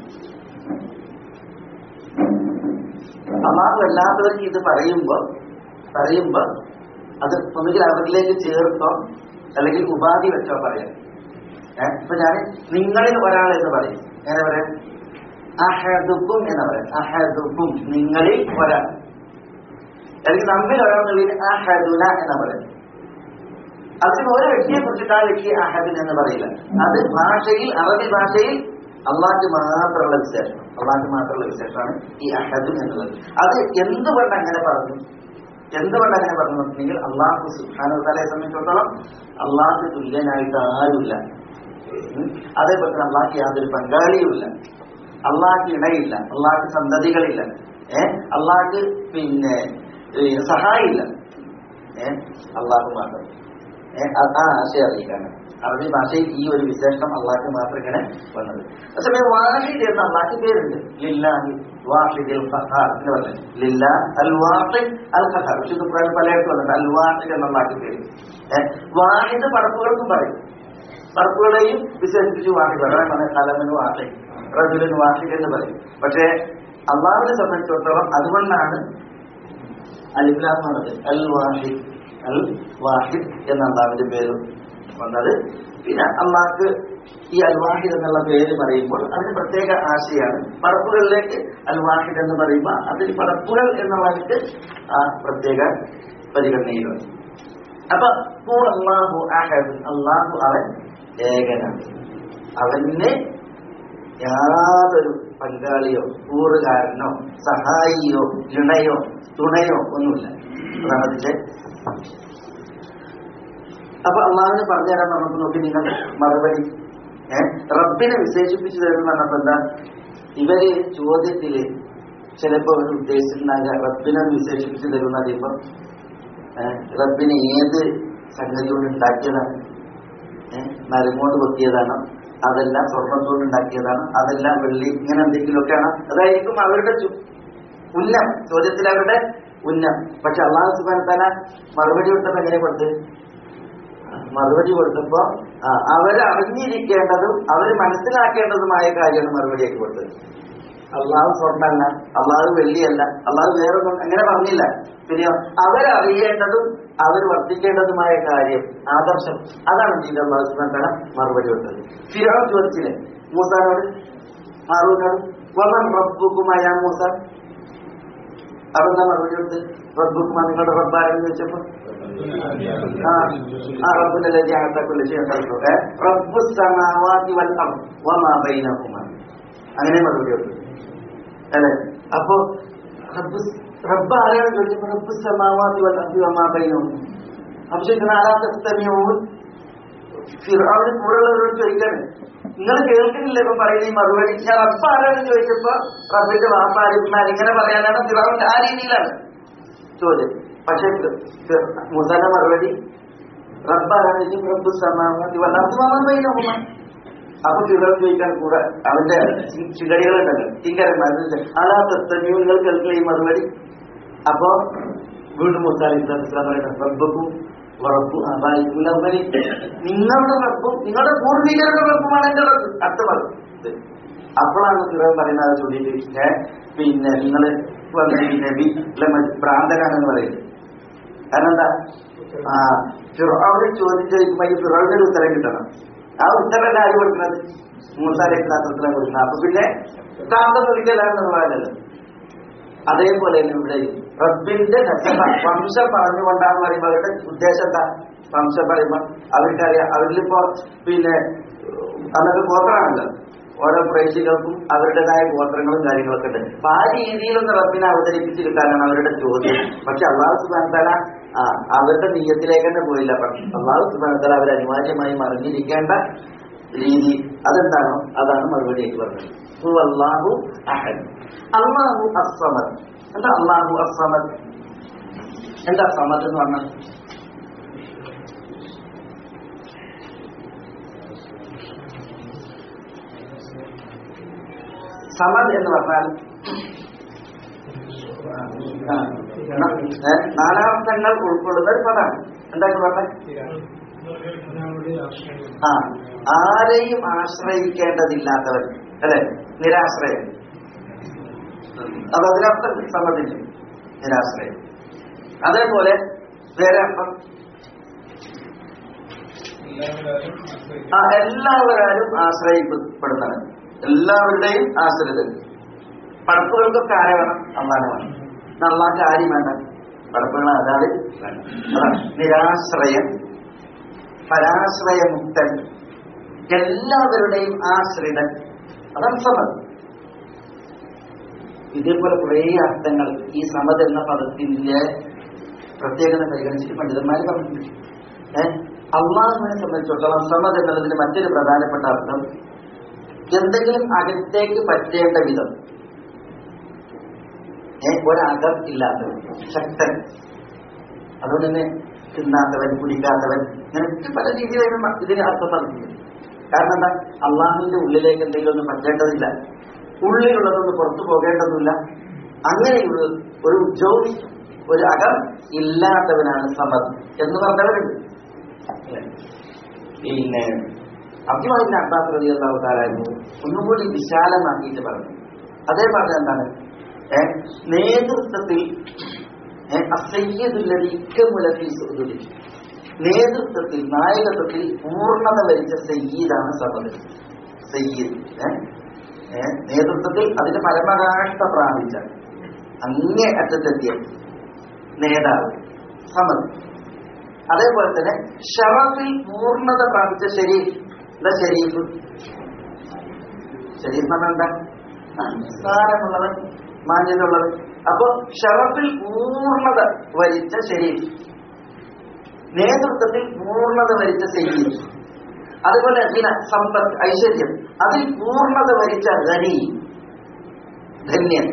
അള്ളാഹു അല്ലാത്തവർക്ക് ഇത് പറയുമ്പോ പറയുമ്പോ അത് ഒന്നുകിൽ അവരിലേക്ക് ചേർത്തോ അല്ലെങ്കിൽ ഉപാധി വെച്ചോ പറയാം ഏഹ് ഇപ്പൊ ഞാൻ നിങ്ങളിൽ ഒരാൾ എന്ന് പറയും എങ്ങനെ പറയാം അഹദുക്കും എന്ന് പറയാം അഹദുക്കും നിങ്ങളിൽ ഒരാൾ അല്ലെങ്കിൽ നമ്മിൽ ഒരാൾ എന്നുള്ളതിന് അഹദുന എന്ന് പറയും അതിന് ഒരു വ്യക്തിയെ കുറിച്ചിട്ട് ആ വ്യക്തി അഹദിൻ എന്ന് പറയില്ല അത് ഭാഷയിൽ അറബി ഭാഷയിൽ അള്ളാഹ്ക്ക് മാത്രമുള്ള വിശേഷം അള്ളാഹ്ക്ക് മാത്രമുള്ള വിശേഷമാണ് ഈ അഹദ് എന്നുള്ളത് അത് എന്തുകൊണ്ട് അങ്ങനെ പറഞ്ഞു എന്തുകൊണ്ട് അങ്ങനെ പറഞ്ഞു വെച്ചിട്ടുണ്ടെങ്കിൽ അള്ളാഹു സുഖാനു തലയെ സംബന്ധിച്ചിടത്തോളം അള്ളാഹ് തുല്യനായിട്ട് ആരുമില്ല ഉം. അതേപോലെ തന്നെ അള്ളാഹ്ക്ക് യാതൊരു പങ്കാളിയുമില്ല അള്ളാഹ്ക്ക് ഇണയില്ല അള്ളാഹ്ക്ക് സന്തതികളില്ല ഏഹ് അള്ളാഹ്ക്ക് പിന്നെ ഈ സഹായില്ല ഏഹ് അള്ളാഹു മാത്രം ഏഹ് അത് ആ ആശയം അറിയിക്കാണ് അറബി ഭാഷയിൽ ഈ ഒരു വിശേഷണം അള്ളാഹ്ക്ക് മാത്രം ഇങ്ങനെ വന്നത് അതേസമയം വാഹിദ് എന്ന അള്ളാഹ്ക്ക് പേരുണ്ട് ലില്ലാഹി വാഹിദിൽ ഖഹാർ എന്ന് പറഞ്ഞത് ലില്ലാ അൽ വാഹിദ് അൽ ഖഹാർ വിശുദ്ധ ഖുർആൻ പലയിടത്തും വന്നിട്ട് അൽ വാഹിദ് എന്ന അള്ളാഹ്ക്ക് പേര് ഏഹ് വാഹിദ് പടപ്പുകൾക്കും പറയും പടപ്പുകളെയും വിശേഷിപ്പിച്ച് വാഹിദ് പറയാൻ പറഞ്ഞ കലമിന് വാഹിദ് റജുലിന് വാഹിദ് എന്ന് പറയും പക്ഷേ അള്ളാഹുവിനെ സംബന്ധിച്ചിടത്തോളം അതുകൊണ്ടാണ് അലിബ്ലാം എന്നത് അൽ വാഹിദ് അൽ വാഹിദ് എന്ന അള്ളാഹുവിന്റെ പേര് വന്നത് പിന്നെ അള്ളാഹ്ക്ക് ഈ അൽ വാഹിദ് എന്നുള്ള പേര് പറയുമ്പോൾ അതിന് പ്രത്യേക ആശയാണ് പടപ്പുകളിലേക്ക് അൽ വാഹിദ് എന്ന് പറയുമ്പോൾ അതിൽ പടപ്പുകൾ എന്നുള്ളതിന്റെ ആ പ്രത്യേക പരിഗണനയിലുണ്ട് അപ്പൊ ഹു അള്ളാഹു അഹദ് അള്ളാഹു അവൻ ഏകനാണ് അവന് യാതൊരു പങ്കാളിയോ കൂറുകാരനോ സഹായിയോ ഇണയോ തുണയോ ഒന്നുമില്ല അതാണ് അതിന്റെ അപ്പൊ അള്ളാഹിനെ പറഞ്ഞു തരാൻ നമുക്ക് നോക്കി നിങ്ങൾ മറുപടി ഏഹ് റബ്ബിനെ വിശേഷിപ്പിച്ചു തരുന്ന പറഞ്ഞപ്പോ എന്താ ഇവര് ചോദ്യത്തില് ചിലപ്പോ ഒരു ഉദ്ദേശിച്ചിട്ടുണ്ടാകുക റബ്ബിനെ വിശേഷിപ്പിച്ചു തരുന്ന അറിയുമ്പോ ഏഹ് റബ്ബിനെ ഏത് സംഗതി കൊണ്ട് ഉണ്ടാക്കിയതാണ് ഏഹ് മരം കൊണ്ട് കൊത്തിയതാണ് അതെല്ലാം സ്വർണ്ണത്തോട് ഉണ്ടാക്കിയതാണ് അതെല്ലാം വെള്ളി ഇങ്ങനെ എന്തെങ്കിലുമൊക്കെയാണ് അതായിരിക്കും അവരുടെ ചു- ഉന്നം ചോദ്യത്തിൽ അവരുടെ ഉന്നം പക്ഷെ അള്ളാഹു സുബാൻ തല മറുപടി കൊടുത്തപ്പോ എങ്ങനെ കൊടുത്ത് മറുപടി കൊടുത്തപ്പോ ആ, അവര് അറിഞ്ഞിരിക്കേണ്ടതും അവര് മനസ്സിലാക്കേണ്ടതുമായ കാര്യമാണ് മറുപടിയൊക്കെ കൊടുത്തത് അള്ളാഹു സ്വർണ്ണല്ല അള്ളാഹു വെള്ളിയല്ല അള്ളാഹു വേറൊന്നും അങ്ങനെ പറഞ്ഞില്ല പിന്നെയോ അവരറിയേണ്ടതും അവർ വർദ്ധിക്കേണ്ടതുമായ കാര്യം ആദർശം അതാണ് ചെയ്ത് അള്ളാഹു സുബ്ഹാനഹു വ തആല മറുപടി കൊടുത്തത് ഫിറോ ചോദിച്ചില്ലേ മൂസാനോട് ഹാറൂനോട് വമൻ റബ്ബുക്കുമായ മൂസ അതെന്താ മറുപടി കൊടുത്ത് റബ്ബുക്കുമ നിങ്ങളുടെ റബ്ബാരെന്ന് ചോദിച്ചപ്പോ ആ ആ റബ്ബുന്റെ ലജ്ജാകത്തക്കുള്ള ചെയ്യണ്ടോ റബ്ബു സമാവാതി വൽ അർദ് വമാ ബൈനഹുമ അങ്ങനെ മറുപടി കൊടുത്തു അല്ലെ അപ്പോ റബ്ബ് റബ്ബ് ആരാണ് ചോദിച്ചപ്പോ റബ്ബു സമാവാതി വൽ അർദ് വമാ ബൈനഹുമ അപ്പൊ ചോദിക്കുന്ന ആരാത്തസ്തമിയോൻ ഫിറോവിന് കൂടെയുള്ളവരോട് ചോദിക്കാണ് നിങ്ങൾ കേൾക്കുന്നില്ല ഇപ്പൊ പറയുന്ന ഈ മറുപടി ഞാൻ റബ്ബ് ആരാണെന്ന് ചോദിച്ചപ്പോ റബ്ബിന്റെ വാപ്പാരിമാർ ഇങ്ങനെ പറയാനാണ് ഫിറോവിന്റെ ആ രീതിയിലാണ് ചോദ്യം പക്ഷെ മുസല മറുപടി റബ്ബ് ആരാണ് ചോദിക്കും റബ്ബു സമാവാതി വൽ അർദ് വമാ ബൈനഹുമ അപ്പൊ ഫിറോൻ ചോദിക്കാൻ കൂടെ അവന്റെ ചിങ്കടികളുണ്ടല്ലോ ചിങ്കരന്മാർ അലാ തസ്തമിയോ നിങ്ങൾ കേൾക്കില്ല ഈ മറുപടി അപ്പോ വീണ്ടും മുസാലി ഇസ്ലാം പറയുന്നത് റബ്ബക്കും റബ്ബു അബായിക്കുൽ അവലി നിങ്ങളുടെ റബ്ബും നിങ്ങളുടെ പൂർവികരുടെ റബ്ബുമാണ് എന്റെ റബ്ബ് അടുത്ത പറഞ്ഞു അപ്പോഴാണ് ഫിറോൻ പറയുന്നത് അത് ചൊല്ലിയിട്ട് ഏ പിന്നെ നിങ്ങൾ നബി അല്ല ഭ്രാന്തനാണെന്ന് പറയുന്നത് കാരണം എന്താ ആ ഫിറോനെ ചോദ്യം ചോദിക്കുമ്പോൾ ഈ ഫിറോന്റെ ഒരു ഉത്തരം കിട്ടണം ആ ഉത്തരമല്ല ആര് കൊടുക്കുന്നത് മൂസാലെ ഉത്തരം കൊടുക്കുന്നത് അപ്പൊ പിന്നെ ഭ്രാന്തം വിളിക്കലാണെന്ന് പറയാനല്ലോ അതേപോലെ തന്നെ ഇവിടെ റബ്ബിന്റെ നസബ വംശം പറഞ്ഞുകൊണ്ടാന്ന് പറയുമ്പോൾ അവരുടെ ഉദ്ദേശം എന്താ വംശം പറയുമ്പോൾ അവർക്കറിയാം അവരിലിപ്പോ പിന്നെ അതൊക്കെ ഗോത്രമാണല്ലോ ഓരോ പ്രേക്ഷികൾക്കും അവരുടേതായ ഗോത്രങ്ങളും കാര്യങ്ങളൊക്കെ ഉണ്ട് അപ്പൊ ആ രീതിയിലൊന്ന് റബ്ബിനെ അവതരിപ്പിച്ച് കിട്ടാനാണ് അവരുടെ ചോദ്യം പക്ഷെ അള്ളാഹു സുബാനത്തല അവരുടെ നീയത്തിലേക്ക് തന്നെ പോയില്ല പക്ഷെ അള്ളാഹു സുബാനത്തല അവർ അനിവാര്യമായി മറിഞ്ഞിരിക്കേണ്ട രീതി അതെന്താണോ അതാണ് മറുപടിയായിട്ട് പറഞ്ഞത് ഹു അല്ലാഹു അഹദ് അള്ളാഹു അസ്സമദ് എന്താ അള്ളാഹു അസ്സമദ് എന്താ സമദ് എന്ന് പറഞ്ഞാൽ സമദ് എന്ന് പറഞ്ഞാൽ ആ, ഏ, നാനാർത്ഥങ്ങൾ ഉൾക്കൊള്ളുന്ന ഒരു പദമാണ് എന്താ പറഞ്ഞത് ആ ആരെയും ആശ്രയിക്കേണ്ടതില്ലാത്തവൻ അല്ലെ നിരാശ്രയം അത് അതിനർത്ഥം സമ്മതിച്ചു നിരാശ്രയം അതേപോലെ വേറെ അർത്ഥം ആ എല്ലാവരും ആശ്രയിക്കപ്പെടുന്നവൻ എല്ലാവരുടെയും ആശ്രിതൻ പടപ്പുകൾക്കൊക്കെ ആരെ വേണം അള്ളാനെ വേണം അള്ളാഹ്ക്ക് ആരും വേണ്ട പടപ്പുകൾ അതാത് വേണം അതാണ് നിരാശ്രയം പരാശ്രയമുക്തൻ എല്ലാവരുടെയും ആശ്രിതൻ അതാണ് സമത് ഇതേപോലെ കുറേ അർത്ഥങ്ങൾ ഈ സമത് എന്ന പദത്തിന്റെ പ്രത്യേകത പരിഗണിച്ചിട്ട് പണ്ഡിതന്മാർ പറഞ്ഞിട്ടുണ്ട് ഏഹ് അള്ളാഹുവിനെ സംബന്ധിച്ചിടത്തോളം സമത് എന്നതിന് മറ്റൊരു പ്രധാനപ്പെട്ട അർത്ഥം എന്തെങ്കിലും അകത്തേക്ക് പറ്റേണ്ട വിധം ഏഹ് ഒരകം ഇല്ലാത്തവൻ ശക്തൻ അതുകൊണ്ട് തന്നെ തിന്നാത്തവൻ കുടിക്കാത്തവൻ ഇങ്ങനെയൊക്കെ പല രീതിയിലും ഇതിന് അർത്ഥം പറഞ്ഞിട്ടുണ്ട് കാരണം എന്താ അള്ളാഹുവിന്റെ ഉള്ളിലേക്ക് എന്തെങ്കിലും ഒന്നും പറ്റേണ്ടതില്ല ഉള്ളിലുള്ളതൊന്നും പുറത്തു പോകേണ്ടതില്ല അങ്ങനെയുള്ള ഒരു ജോലി ഒരു അകം ഇല്ലാത്തവനാണ് സമത് എന്ന് പറഞ്ഞവരുണ്ട് അല്ലേ? പിന്നെ അബ്ദുല്ലാഹിന്റെ അബ്ബാസ് റതി അള്ളാഹു താലായിരുന്നു ഒന്നുകൂടി വിശാലമാക്കിയിട്ട് പറഞ്ഞു അതേ പറഞ്ഞ എന്താണ് ഏ, നേതൃത്വത്തിൽ ഏ, അസയ്യദുല്ലദീ കമുലഫീ സുഹുദി. നേതൃത്വത്തിൽ നായകത്വത്തിൽ പൂർണ്ണത വരിച്ച സയ്യീദാണ് സമത് സയ്യീദ് ഏ? ഏ, നേതൃത്വത്തിൽ അതിന്റെ പരമകാഷ്ഠ പ്രാപിച്ച അങ്ങേ അറ്റത്തെത്തിയ നേതാവ് സമത് അതേപോലെ തന്നെ ഷറഫിൽ പൂർണ്ണത പ്രാപിച്ച ഷരീഫ് എന്താ ഷരീഫ് ഷരീഫ് എന്ന് പറഞ്ഞാൽ എന്താ ആ, സ്ഥാനമുള്ളവൻ മാന്യതയുള്ളവൻ അപ്പൊ ഷറഫിൽ പൂർണ്ണത വരിച്ച ഷരീഫ് നേതൃത്വത്തിൽ പൂർണ്ണത വരിച്ച സയ്യീദ് അതുപോലെ ഗിന സമ്പത്ത് ഐശ്വര്യം അതിൽ പൂർണ്ണത വരിച്ച ധനി ധന്യൻ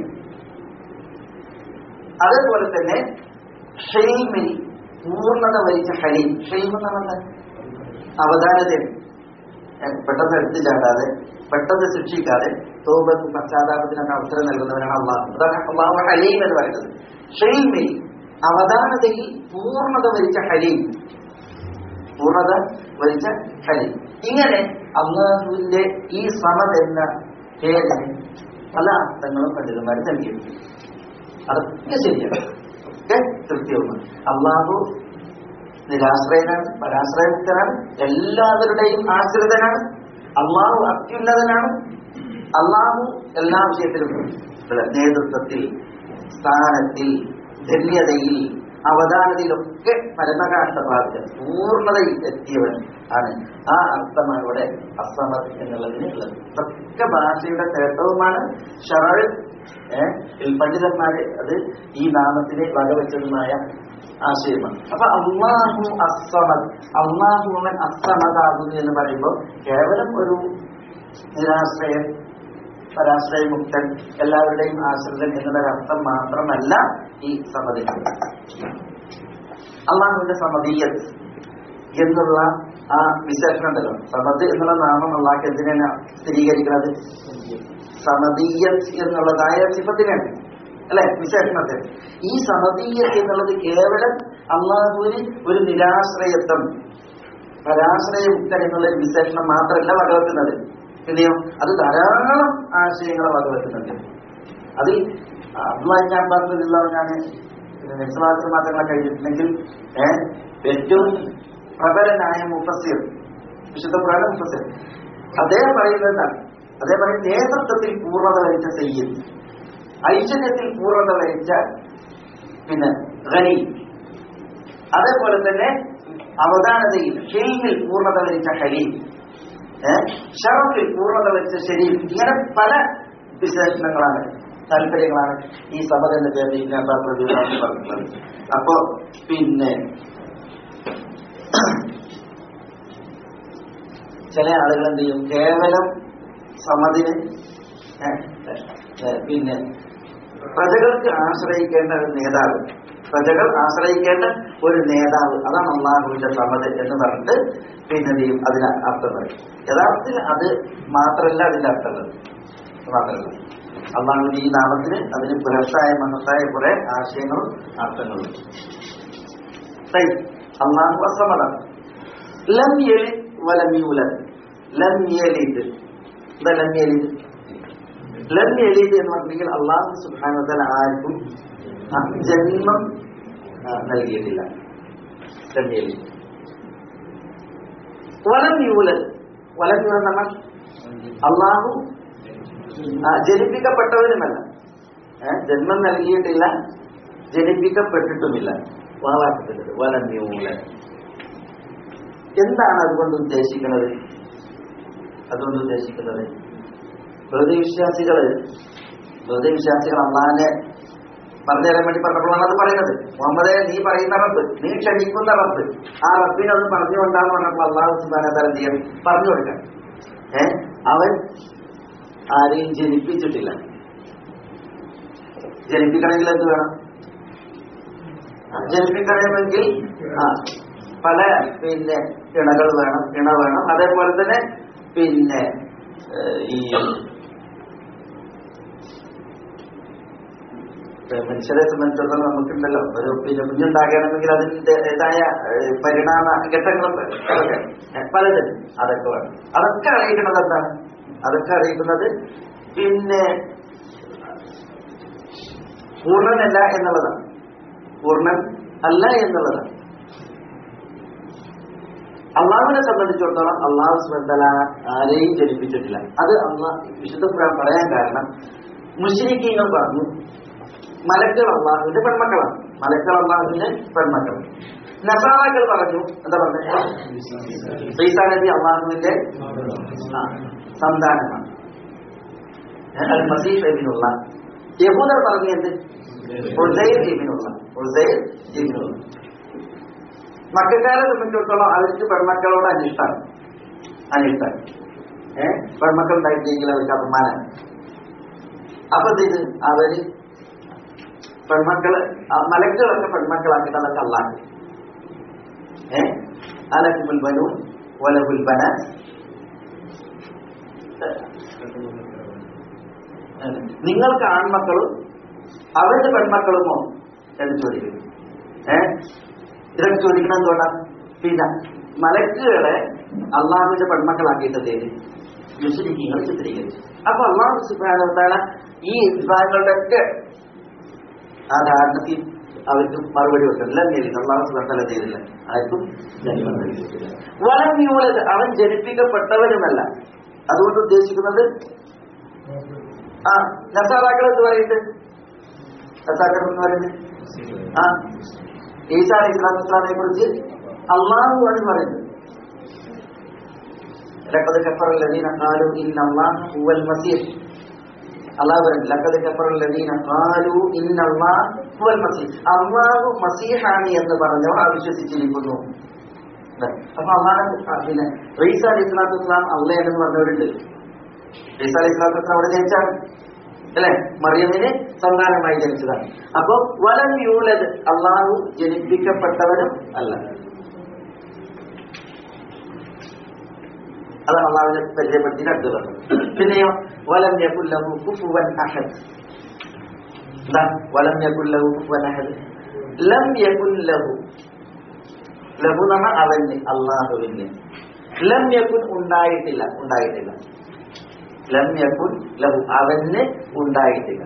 അതേപോലെ തന്നെ ഷെയ്മിൽ പൂർണ്ണത വരിച്ച ഹലീം ഷെയ്ം എന്ന് പറഞ്ഞാൽ അവധാനതയാണ് ഏഹ് പെട്ടെന്ന് എടുത്തു ചാടാതെ പെട്ടെന്ന് ശിക്ഷിക്കാതെ തോപത്ത് പശ്ചാത്താപത്തിനൊക്കെ അവസരം നൽകുന്നവരാണ് അള്ളാഹു അതാണ് അള്ളാഹു ഹലീം എന്ന് പറയുന്നത് ഷെയ്മിൽ അവധാനതയിൽ പൂർണ്ണത വരിച്ച ഹലീം പൂർണ്ണത വരിച്ച ഹലീം ഇങ്ങനെ അള്ളാഹുവിന്റെ ഈ സമത് എന്ന പേരിന് പല അർത്ഥങ്ങളും പണ്ഡിതന്മാർ നൽകിയിട്ടുണ്ട് അതൊക്കെ ശരിയാണ് ഒക്കെ കൃത്യവുമാണ് അള്ളാഹു നിരാശ്രയനാണ് പരാശ്രയമുക്തനാണ് എല്ലാവരുടെയും ആശ്രിതനാണ് അള്ളാഹു അത്യുന്നതനാണ് അള്ളാഹു എല്ലാ വിഷയത്തിലും ഇവിടെ നേതൃത്വത്തിൽ സ്ഥാനത്തിൽ ധന്യതയിൽ അവധാനതയിലൊക്കെ പരമകാഷ്ട പ്രാപിച്ച പൂർണ്ണതയിൽ എത്തിയവൻ ആണ് ആ അർത്ഥമാണ് ഇവിടെ അസമത് എന്നുള്ളതിന് ഉള്ളത് ഇതൊക്കെ ഭാഷയുടെ തേട്ടവുമാണ് ഷറൽ ഏഹ് പണ്ഡിതന്മാര് അത് ഈ നാമത്തിന് വകവെച്ചതുമായ ആശയമാണ് അപ്പൊ അള്ളാഹു അസമത് അള്ളാഹു അവൻ അസമതാകുന്നു എന്ന് പറയുമ്പോൾ കേവലം ഒരു നിരാശ്രയൻ പരാശ്രയമുക്തൻ എല്ലാവരുടെയും ആശ്രിതൻ എന്നുള്ള അർത്ഥം മാത്രമല്ല ഈ സമതിക്ക് അള്ളാഹുവിന്റെ സമതീയത്ത് എന്നുള്ള ആ വിശേഷണം ഉണ്ടല്ലോ സമത് എന്നുള്ള നാമം അള്ളാഹ് എന്തിനാണ് സ്ഥിരീകരിക്കുന്നത് സമതീയത്ത് എന്നുള്ളതായ സിഫത്തിനാണ് അല്ലെ വിശേഷണത്തിൽ ഈ സമതീയത്ത് എന്നുള്ളത് കേവലം അള്ളാഹുവിന് ഒരു നിരാശ്രയത്വം പരാശ്രയമുക്തൻ എന്നുള്ള ഒരു വിശേഷണം മാത്രമല്ല വകവെക്കുന്നത് പിന്നെയോ അത് ധാരാളം ആശയങ്ങളെ വകവെക്കുന്നുണ്ട് അതിൽ അബ്ദുല്ലാഹി ഞാൻ പറഞ്ഞില്ല ഞാൻ നിസ്വാസ മാറ്റങ്ങളെ കഴിഞ്ഞിട്ടുണ്ടെങ്കിൽ ഏഹ് ഏറ്റവും പ്രബലനായ മുഫസിർ വിശുദ്ധ പുരാണ മുഫസിർ അദ്ദേഹം പറയുന്നതാണ് അദ്ദേഹം പറയും നേതൃത്വത്തിൽ പൂർണ്ണത വരിച്ച സയ്യിദ് ഐശ്വര്യത്തിൽ പൂർണ്ണത വരിച്ച പിന്നെ ഖനി അതേപോലെ തന്നെ അവധാനതയിൽ ഹിൽമിൽ പൂർണ്ണത വരിച്ച ഹലീം ഏഹ് ഷറഫിൽ പൂർണ്ണത വരിച്ച ഷരീഫ് ഇങ്ങനെ പല വിശേഷണങ്ങളാണ് താല്പര്യങ്ങളാണ് ഈ സഭ എന്ന പേരിൽ ഞാൻ പ്രതികളാണ് പറഞ്ഞിട്ടുള്ളത് അപ്പോ പിന്നെ ചില ആളുകൾ എന്ത് ചെയ്യും കേവലം സമതിന് ഏഹ്, ഏഹ്, പിന്നെ പ്രജകൾക്ക് ആശ്രയിക്കേണ്ട ഒരു നേതാവ് പ്രജകൾ ആശ്രയിക്കേണ്ട ഒരു നേതാവ് അതാണ് അള്ളാഹുവിന്റെ സമത് എന്ന് പറഞ്ഞിട്ട് പിന്നെ എന്ത് ചെയ്യും അതിന് അർത്ഥം പറയും യഥാർത്ഥത്തിൽ അത് മാത്രമല്ല അതിന്റെ അർത്ഥമുള്ളത് അത് മാത്രമല്ല അള്ളാഹുവിന്റെ ഈ നാമത്തിന് അതിന് പുരട്ടായ മഹത്തായ കുറെ ആശയങ്ങളും അർത്ഥങ്ങളും സൈ അള്ളാഹു അസമതാണ് ലം യലിദ് വലം യൂലദ് ലം യലിദ് എന്താ ലം യലിദ് ലം യലിദ് എന്ന് പറഞ്ഞെങ്കിൽ അള്ളാഹു സുബ്ഹാനഹു വ തആല ആർക്കും ആ, ജന്മം ആ, നൽകിയിട്ടില്ല ലം യലിദ് വലം യൂലദ് വലം യൂലദ് എന്ന് പറഞ്ഞാൽ അള്ളാഹു ആ, ജനിപ്പിക്കപ്പെട്ടവരുമല്ല ഏ, ജന്മം നൽകിയിട്ടില്ല ജനിപ്പിക്കപ്പെട്ടിട്ടുമില്ല വാവാക്കപ്പെട്ടിട്ട് വലം യൂലദ് എന്താണ് അതുകൊണ്ട് ഉദ്ദേശിക്കുന്നത് അതുകൊണ്ട് ഉദ്ദേശിക്കുന്നത് വെറുതെ വിശ്വാസികള് വെറുതെ വിശ്വാസികൾ അള്ളാഹിനെ പറഞ്ഞു തരാൻ വേണ്ടി പറഞ്ഞപ്പോഴാണ് അത് പറയുന്നത് മുഹമ്മദെ നീ പറയുന്ന റബ്ബ് നീ ക്ഷണിക്കുന്ന റബ്ബ് ആ റബ്ബിനത് പറഞ്ഞുകൊണ്ടാന്ന് പറഞ്ഞപ്പോൾ അള്ളാഹു സുബാനതരം ചെയ്യാൻ പറഞ്ഞു കൊടുക്കാൻ ഏ അവൻ ആരെയും ജനിപ്പിച്ചിട്ടില്ല ജനിപ്പിക്കണമെങ്കിൽ എന്ത് വേണം ജനിപ്പിക്കണമെങ്കിൽ ആ പല പിന്നെ ഇണകൾ വേണം ഇണ വേണം അതേപോലെ തന്നെ പിന്നെ ഏഹ്, ഈ ഇപ്പൊ മനുഷ്യരെ സംബന്ധിച്ചിടത്തോളം നമുക്കുണ്ടല്ലോ ഒരു പിന്നെ കുഞ്ഞുണ്ടാകണമെങ്കിൽ അതിൻ്റെതായ ഏഹ്, പരിണാമ ഘട്ടങ്ങളും അതൊക്കെ ഏഹ്, പലതും അതൊക്കെ വേണം അതൊക്കെ അറിയിക്കുന്നത് എന്താണ് അതൊക്കെ അറിയിക്കുന്നത് പിന്നെ പൂർണ്ണനല്ല എന്നുള്ളതാണ് പൂർണ്ണൻ അല്ല എന്നുള്ളതാണ് അള്ളാഹുവിനെ സംബന്ധിച്ചിടത്തോളം അള്ളാഹു സ്വന്തല ആരെയും ജനിപ്പിച്ചിട്ടില്ല അത് അള്ളാഹ് വിശുദ്ധ ഖുർആൻ പറയാൻ കാരണം മുസ്ലിക്കീങ്ങൾ പറഞ്ഞു മലക്കൾ അള്ളാഹുവിന്റെ പെൺമക്കളാണ് മലക്കൾ അള്ളാഹുവിന്റെ പെൺമക്കൾ നസാറാക്കൾ പറഞ്ഞു എന്താ പറഞ്ഞത് ഈസാ നബി അള്ളാഹുവിന്റെ ആ, സന്താനമാണ് അൽ മസീഫ് എബിനുള്ള യഹൂദർ പറഞ്ഞു എന്ത് ഉസൈർ എബിനുള്ള ഉസൈർ എബിനുള്ള മക്കാരെ സംബന്ധിച്ചിടത്തോളം അവർക്ക് പെൺമക്കളോട് അനിഷ്ടമാണ് അനിഷ്ടമാണ് ഏഹ് പെൺമക്കൾ ഉണ്ടായിട്ടെങ്കിൽ അവർക്ക് അപമാനം അപ്പൊ ഇത് അവര് പെൺമക്കള് ആ മലക്കുകളൊക്കെ പെൺമക്കളാക്കിയിട്ട് അതൊക്കെ അള്ളാക്കി ഏഹ് അലക്കുൽ ബനു വലകുൽ ബന നിങ്ങൾക്ക് ആൺമക്കളും അവരുടെ പെൺമക്കളുമോ എന്ന് ചോദിക്കുന്നു ഏഹ് ഇതൊക്കെ ചോദിക്കണം എന്തുകൊണ്ടാ പിന്നെ മലക്കുകളെ അള്ളാഹുവിന്റെ പെൺമക്കളാക്കിയിട്ട് തേര് മുസ്ലിങ്ങൾ ചിത്രീകരിച്ചു അപ്പൊ അള്ളാഹു സുബാന ഈ വിഭാഗങ്ങളുടെ ഒക്കെ ആ ധാരണത്തിൽ അവർക്ക് മറുപടി വെക്കുന്നില്ല നേരിടും അള്ളാഹു സുബാന ചെയ്തില്ല ആർക്കും ജന്മം നൽകിയിട്ടില്ല വലം യൂലത് അവൻ ജനിപ്പിക്കപ്പെട്ടവനുമല്ല അതുകൊണ്ട് ഉദ്ദേശിക്കുന്നത് ആ നസാറാക്കൾ എന്ന് പറയുന്നത് നസാറാക്കൾ എന്ന് പറയുന്നത് ആ ഈസാ അലൈഹി സ്വലാത്തു വസ്സലാമിനെ കുറിച്ച് അള്ളാഹു ആണ് പറയുന്നത് ലഖദ് കഫറ الذين قالوا ان الله هو المسيح അള്ളാഹു പറയുന്നു ലഖദ് കഫറ الذين قالوا ان الله هو المسيح അള്ളാഹു മസീഹാണ് എന്ന് പറഞ്ഞവർ അവിശ്വസിച്ചിരിക്കുന്നു അപ്പൊ അള്ളാഹ് പിന്നെ റീസ അലൈഹി സ്വലാത്തു വസ്സലാം അള്ളയാണെന്ന് പറഞ്ഞവരുണ്ട് റീസ അലൈഹി സ്വലാത്തു വസ്സലാം അവിടെ ജനിച്ചാണ് അല്ലെ മറിയമിന് സന്താനമായി ജനിച്ചതാണ് അപ്പൊ വലം യൂലത് അള്ളാഹു ജനിപ്പിക്കപ്പെട്ടവരും അല്ല അതാണ് അള്ളാഹുവിനെ പരിചയപ്പെടുത്തി അടുത്ത് പറഞ്ഞത് പിന്നെയോ വലം യകുല്ലഹു കുഫുവൻ അഹദ് എന്താ വലം യകുല്ലഹു കുഫുവൻ അഹദ് ലം യകുല്ലഹു ലഹു എന്ന് പറഞ്ഞാൽ അവന് അള്ളാഹുവിന് ലം യകുൻ ഉണ്ടായിട്ടില്ല ഉണ്ടായിട്ടില്ല ലം യകുൻ ലഹു അവന് ഉണ്ടായിട്ടില്ല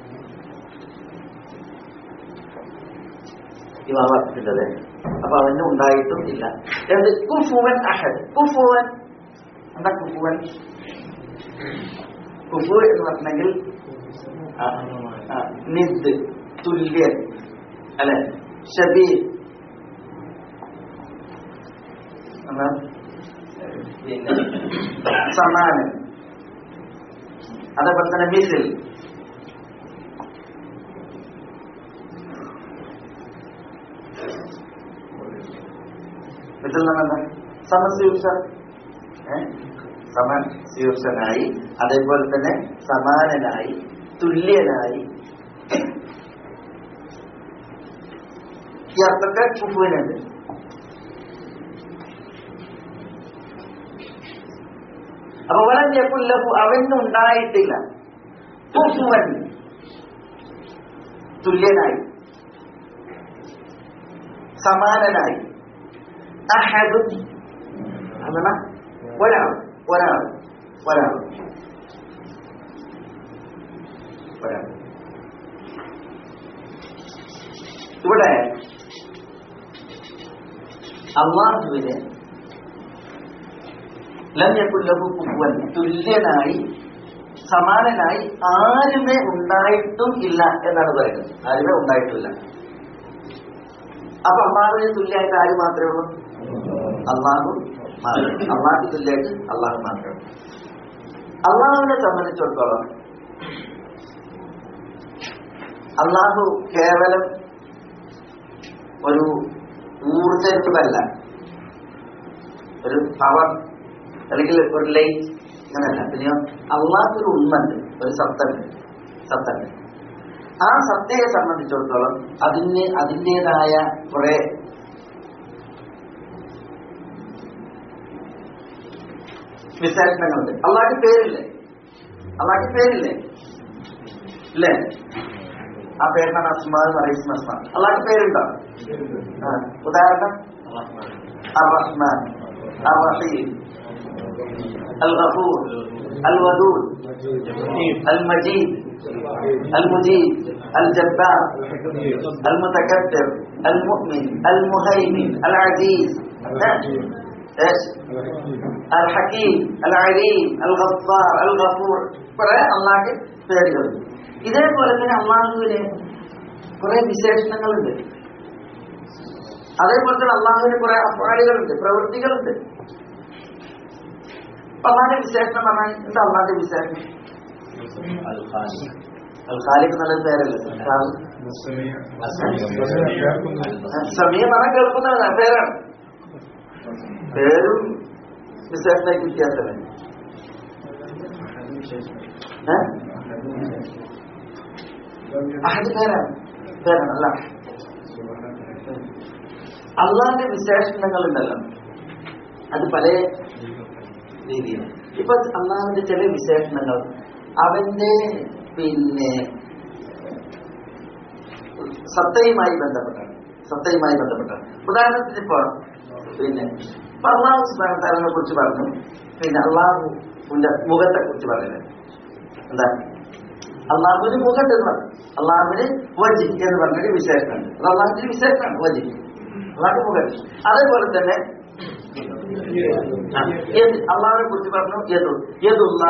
ഈ വാവാക്കിട്ടത് അപ്പൊ അവന് ഉണ്ടായിട്ടും ഇല്ല എന്ത് കുഫുവൻ അഹദ് കുഫുവൻ എന്താ കുഫുവൻ കുഫു എന്ന് പറഞ്ഞെങ്കിൽ ആ, ആ, നിദ് തുല്യൻ അല്ലെ ഷബീർ എന്നാ പിന്നെ സമാനൻ അതേപോലെ തന്നെ മിസിൽ മിസിൽ എന്ന് പറഞ്ഞാൽ സമശീർഷ സമൻ ശീർഷനായി അതേപോലെ തന്നെ സമാനനായി തുല്യനായി ഈ അർത്ഥത്തെ കുഫുവിനുണ്ട് അപ്പൊ വലം ചെപ്പുല്ലപ്പു അവനുണ്ടായിട്ടില്ല കുഫുവൻ തുല്യനായി സമാനനായി അഹദു അതെന്നാ ഒരാൾ ഒരാൾ ഒരാൾ ഒരാൾ ഇവിടെ അള്ളാഹുവിന് ലംയക്കുല്ലഹു കുഫുവൻ തുല്യനായി സമാനനായി ആരുമേ ഉണ്ടായിട്ടും ഇല്ല എന്നാണ് പറയുന്നത് ആരുമേ ഉണ്ടായിട്ടില്ല അപ്പൊ അള്ളാഹുവിന് തുല്യമായിട്ട് ആര് മാത്രമേ ഉള്ളൂ അള്ളാഹു മാത്രം അള്ളാഹു തുല്യമായിട്ട് അള്ളാഹു മാത്രമേ ഉള്ളൂ അള്ളാഹുവിനെ സംബന്ധിച്ചിടത്തോളം അള്ളാഹു കേവലം ഒരു ഊർജമല്ല ഒരു പവർ അല്ലെങ്കിൽ ഒരു ലൈറ്റ് അങ്ങനെയല്ല പിന്നെയോ അള്ളാഹ് ഒരു ഉണ്മുണ്ട് ഒരു സത്തണ്ട് സത്തണ്ട് ആ സത്തയെ സംബന്ധിച്ചിടത്തോളം അതിന് അതിൻ്റെതായ കുറെ വിശേഷണങ്ങളുണ്ട് അള്ളാഹ്ക്ക് പേരില്ലേ അള്ളാഹ്ക്ക് പേരില്ലേ ഇല്ലേ ആ പേരിനാണ് അസ്മാ എന്ന് പറയുന്ന അസ്മാ അള്ളാഹ്ക്ക് പേരുണ്ടോ ആ, ഉദാഹരണം الرحمن الرحيم الغفور الودود المجيد المجيد الجبار المتكبر المؤمن المهيمن العزيز ايش الحكيم العليم الغفار الغفور കുറെ അള്ളാഹ് പേരുകളുണ്ട് ഇതേപോലെ തന്നെ അള്ളാഹുവിന് കുറെ വിശേഷണങ്ങളുണ്ട് അതേപോലെ തന്നെ അള്ളാഹുവിന് കുറെ അപ്പാടികളുണ്ട് പ്രവൃത്തികളുണ്ട് അള്ളാഹിന്റെ വിശേഷണം പറഞ്ഞാൽ എന്താ അള്ളാഹിന്റെ വിശേഷണം അൽ ഖാലിഖ് എന്നുള്ള പേരല്ലേ സമീ പറഞ്ഞാൽ കേൾക്കുന്നതാണ് പേരാണ് പേരും വിശേഷണമായിട്ട് വ്യത്യാസമല്ലേ ഏഹ് അഹദ് പേരാണ് പേരാണ് അല്ല അള്ളാഹിന്റെ വിശേഷണങ്ങൾ ഉണ്ടല്ലോ അത് പല രീതിയിലാണ് ഇപ്പൊ അള്ളാഹുവിന്റെ ചില വിശേഷണങ്ങൾ അവന്റെ പിന്നെ സത്തയുമായി ബന്ധപ്പെട്ടാണ് സത്തയുമായി ബന്ധപ്പെട്ടാണ് ഉദാഹരണത്തിന് ഇപ്പൊ പിന്നെ ഇപ്പൊ അള്ളാഹു സുബാനത്താലിനെ കുറിച്ച് പറഞ്ഞു പിന്നെ അള്ളാഹുവിന്റെ മുഖത്തെ കുറിച്ച് പറഞ്ഞത് എന്താ അള്ളാഹുവിന് മുഖത്ത് എന്ന് പറഞ്ഞു അള്ളാഹുവിന് വജി എന്ന് പറഞ്ഞൊരു വിശേഷണമുണ്ട് അത് അള്ളാഹുവിന്റെ വിശേഷണമാണ് വജി അള്ളാഹു മുഖം അതേപോലെ തന്നെ അള്ളാഹിനെ കുറിച്ച് പറഞ്ഞു യദു യദുള്ള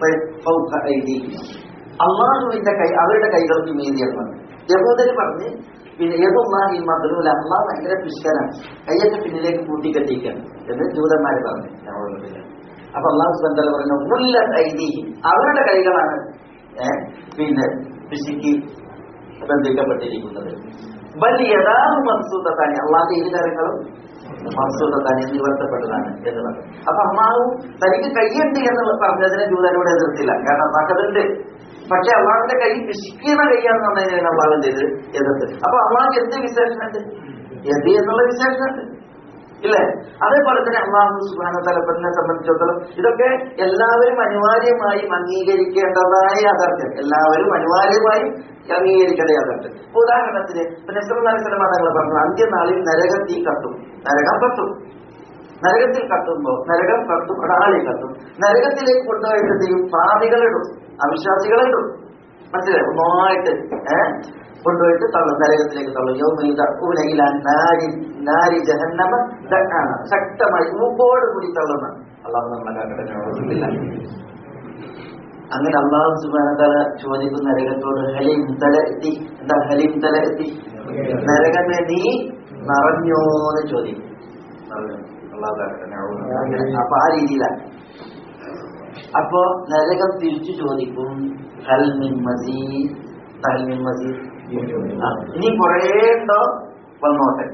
അള്ളാഹുവിന്റെ കൈ അവരുടെ കൈകൾക്ക് മീതിയാണ് പറഞ്ഞു യഹൂദര് പറഞ്ഞ് പിന്നെ യദുല്ലാഹി മദ്രൂല അള്ളാഹ് ഭയങ്കര പിശുക്കനാണ് കൈയൊക്കെ പിന്നിലേക്ക് കൂട്ടിക്കെട്ടിക്കാണ് എന്ന് ജൂതന്മാര് പറഞ്ഞു ഞങ്ങളുടെ അപ്പൊ അള്ളാഹു സുബന്ധല പറഞ്ഞു മുല്ല ഐതി അവരുടെ കൈകളാണ് ഏഹ് പിന്നെ പിശുക്കി ബന്ധിക്കപ്പെട്ടിരിക്കുന്നത് ബൽ യഥാഹു മൻസൂദത്താനി അള്ളാഹ് ഇരു കാര്യങ്ങളും മൻസൂദത്താനി നിവർത്തപ്പെട്ടതാണ് എന്ന് പറഞ്ഞു അപ്പൊ അള്ളാഹു തനിക്ക് കൈയുണ്ട് എന്ന് പറഞ്ഞതിനെ ജൂതനോട് എതിർത്തില്ല കാരണം അള്ളാഹതുണ്ട് പക്ഷെ അള്ളാഹുവിന്റെ കൈ പിശിക്കുന്ന കൈയാണെന്ന് പറഞ്ഞതിനാണ് അള്ളാഹുവിന്റെ ഇത് എതിർത്ത് അപ്പൊ അള്ളാഹ് എന്ത് വിശേഷണമുണ്ട് എതി എന്നുള്ള വിശേഷണമുണ്ട് ഇല്ലേ അതേപോലെ തന്നെ അള്ളാഹു സുബാന തലപ്പത്തിനെ സംബന്ധിച്ചിടത്തോളം ഇതൊക്കെ എല്ലാവരും അനിവാര്യമായും അംഗീകരിക്കേണ്ടതായ യാഥാർത്ഥ്യം എല്ലാവരും അനിവാര്യമായും അംഗീകരിക്കേണ്ട യാഥാർത്ഥ്യം ഇപ്പൊ ഉദാഹരണത്തിന് നസറുല്ലാസ്ലം തങ്ങൾ പറഞ്ഞു അന്ത്യനാളിൽ നരകം തീ കത്തും നരകം കത്തും നരകത്തിൽ കത്തുമ്പോ നരകം കത്തും ഒരാളി കത്തും നരകത്തിലേക്ക് കൊണ്ടുപോയിട്ട് എന്ത് ചെയ്യും പാപികളിടും അവിശ്വാസികളിടും മനസ്സിലായി ഒന്നായിട്ട് ഏഹ് കൊണ്ടുപോയിട്ട് തള്ളും നരകത്തിലേക്ക് തള്ളും യൗമയില നാരി നാരി ജഹന്നമ ദക്കാണ് ശക്തമായി മൂക്കോട് കൂടി തള്ളുന്ന അള്ളാഹു നമ്മളെ കാക്കട്ടെ അങ്ങനെ അള്ളാഹു സുബാനതല ചോദിക്കുന്ന നരകത്തോട് ഹലീം തല എത്തി എന്താ ഹലീം തല എത്തി നരകമേ നീ നിറഞ്ഞോന്ന് ചോദിക്കും അള്ളാഹു കാക്കട്ടെ അപ്പൊ ആ രീതിയിലാണ് അപ്പോ നരകം തിരിച്ചു ചോദിക്കും ഹൽമിൻ മസീദ് ഹൽമിൻ മസീദ് ആ, ഇനി കുറേ ഉണ്ടോ വന്നോട്ടെ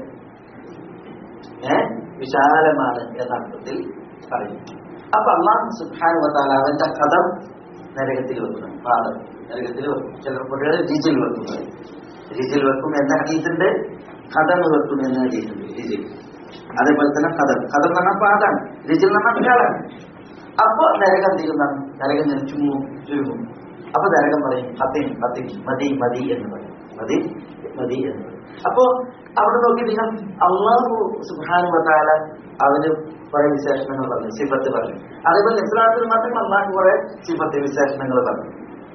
ഏ വിശാലമാണ് എന്ന അർത്ഥത്തിൽ പറയും അപ്പൊ അള്ളാഹു സുഖാൻ വത്താൽ അവന്റെ കഥം നരകത്തിൽ വെക്കണം പാദം നരകത്തിൽ വെക്കും ചില കുട്ടികൾ രുചിയിൽ വെക്കുന്നത് രുചിയിൽ വെക്കും എന്ന ഹദീസുണ്ട് കഥം വെക്കും എന്ന ഹദീസുണ്ട് രുചിയിൽ അതേപോലെ തന്നെ കഥം കഥം എന്ന് പറഞ്ഞാൽ പാതാണ് രുചിയിൽ എന്ന് പറഞ്ഞാൽ ഒരാളാണ് അപ്പൊ നരകം തീരുന്നതാണ് നരകം ഇങ്ങനെ ചുമ്മും ചുരുങ്ങും അപ്പൊ നരകം പറയും ഹത്തിൻ ഹത്തിൻ മതി മതി എന്ന് പറയും മതി മതി എന്ന് പറയും അപ്പോ അവിടെ നോക്കി നിങ്ങൾ അള്ളാഹു സുഹാനു വത്താല അവന് കുറെ വിശേഷണങ്ങൾ പറഞ്ഞു സിഫത്ത് പറഞ്ഞു അതേപോലെ ഇസ്ലാമത്തിൽ മാത്രം അള്ളാഹു കുറെ സിഫത്ത് വിശേഷണങ്ങൾ പറഞ്ഞു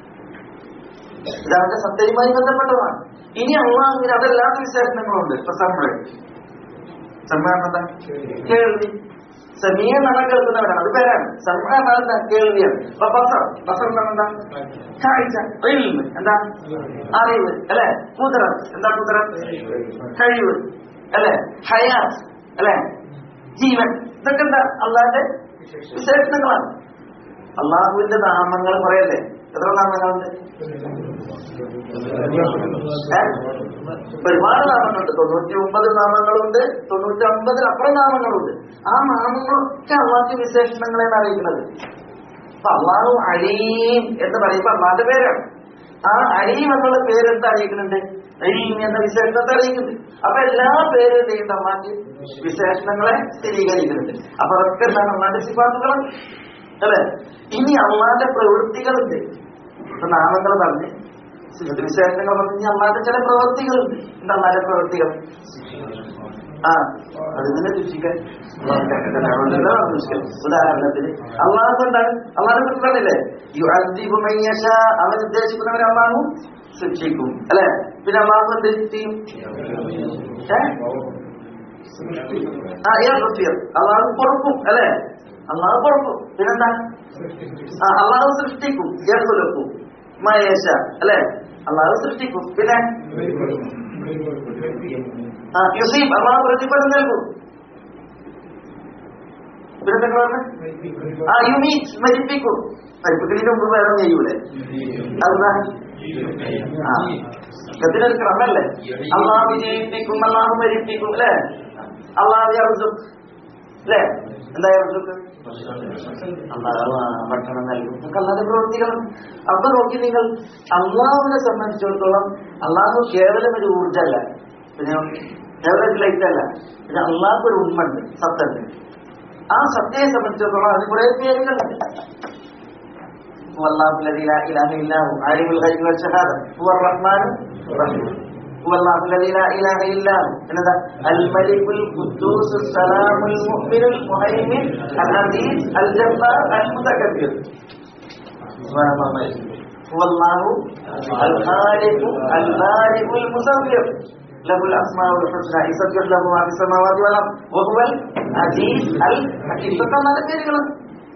ഇതവന്റെ സത്യവുമായി ബന്ധപ്പെട്ടതാണ് ഇനി അള്ളാഹുവിന് അതല്ലാത്ത വിശേഷണങ്ങളുണ്ട് ഇപ്പൊ സമ്മഴ സമ്മഴം എന്താ കേൾവി സമീയ എന്നാണ് കേൾക്കുന്നവരാണ് അത് പേരാണ് സമ്മഴ എന്താ കേൾവിയാണ് അപ്പൊ ബസർ ബസർ എന്നാണ് എന്താ കാഴ്ച ഇൽമ് എന്താ അറിവ് അല്ലെ കുതിരത്ത് എന്താ കുതിരത്ത് കഴിവ് അല്ലെ ഹയാത്ത് അല്ലെ ജീവൻ ഇതൊക്കെ എന്താ അള്ളാന്റെ വിശേഷണങ്ങളാണ് അള്ളാഹുവിന്റെ നാമങ്ങൾ പറയല്ലേ എത്ര നാമങ്ങളുണ്ട് ഏ? ഒരുപാട് നാമങ്ങളുണ്ട് തൊണ്ണൂറ്റി ഒമ്പത് നാമങ്ങളുണ്ട് തൊണ്ണൂറ്റി ഒമ്പതിലപ്പുറം നാമങ്ങളുണ്ട് ആ നാമങ്ങളൊക്കെ അള്ളാഹ് വിശേഷണങ്ങളെയാണ് അറിയിക്കുന്നത് അപ്പൊ അള്ളാഹു അലീം എന്ന് പറയുമ്പോ അള്ളാന്റെ പേരാണ് ആ അലീം എന്നുള്ള പേര് എന്താ അറിയിക്കുന്നുണ്ട് അലീം എന്ന വിശേഷണത്തെ അറിയിക്കുന്നുണ്ട് അപ്പൊ എല്ലാ പേരും എന്ത് ചെയ്യുന്നുണ്ട് അള്ളാഹ് വിശേഷണങ്ങളെ സ്ഥിരീകരിക്കുന്നുണ്ട് അപ്പൊ അതൊക്കെ എന്താണ് അള്ളാന്റെ സിഫാത്തുകളാണ് അല്ലെ ഇനി അള്ളാന്റെ പ്രവൃത്തികളുണ്ട് ഇപ്പൊ നാമങ്ങൾ പറഞ്ഞ് വിശേഷങ്ങൾ പറഞ്ഞ് ഇനി അള്ളാന്റെ ചില പ്രവൃത്തികളുണ്ട് എന്താ അള്ളാന്റെ പ്രവൃത്തികൾ ആ അത് തന്നെ സൂക്ഷിക്കാൻ ഉദാഹരണത്തിന് അള്ളാഹ് എന്താണ് അള്ളാഹിനെ കുറിച്ച് പറഞ്ഞില്ലേ യു അദ്ദീബു മൻ യശാ അവൻ ഉദ്ദേശിക്കുന്നവരെ അള്ളാഹു ശിക്ഷിക്കും അല്ലെ പിന്നെ അള്ളാഹു എന്ത് ചെയ്യും ഏ? ആ ഏ അള്ളാഹു പൊറുക്കും അല്ലെ അള്ളാഹു പൊറുക്കും പിന്നെന്താ ആ അള്ളാഹു സൃഷ്ടിക്കും ഏർക്കൊലക്കും മയേശ അല്ലെ അള്ളാഹു സൃഷ്ടിക്കും പിന്നെ ആ യുസീബ് അള്ളാഹു പ്രതിഫലം നൽകും പിന്നെ എന്തൊക്കെ പറഞ്ഞു ആ യുമീറ്റ് മരിപ്പിക്കും മരിപ്പിക്കുന്നതിന് മുമ്പ് വേറെ ചെയ്യൂലേ അതെന്താ ആ ഇതിനൊരു ക്രമല്ലേ അള്ളാഹു വിജയിപ്പിക്കും അള്ളാഹു മരിപ്പിക്കും അല്ലേ അള്ളാഹു യർസും അല്ലേ എന്താ യർസുക്ക് അള്ളാഹു ആ, ഭക്ഷണം നൽകും ഇതൊക്കെ അള്ളാഹുടെ പ്രവൃത്തികളും അപ്പൊ നോക്കി നിങ്ങൾ അള്ളാഹുവിനെ സംബന്ധിച്ചിടത്തോളം അള്ളാഹു കേവലം ഒരു ഊർജ്ജമല്ല പിന്നെ കേവലം ഒരു ലൈറ്റ് അല്ല പിന്നെ അള്ളാഹു ഒരു ഉണ്മുണ്ട് സത്തുണ്ട് ആ സത്യയെ സംബന്ധിച്ചിടത്തോളം അതിന് കുറെ പേരുകളുണ്ട് هو الله الذي لا اله الا هو عالم الغيب والشهاده هو الرحمن الرحيم هو الله الذي لا اله الا هو എന്നതാ الملك القدوس السلام المؤمن المهيمن العزيز الجبار المتكبر سبحان الله ما يشاء. هو الله الخالق البارئ المصور له الاسماء الحسنى يسبح له ما في السماوات والارض وهو العزيز الحكيم ഇതൊക്കെ നല്ല പേരുകളാണ്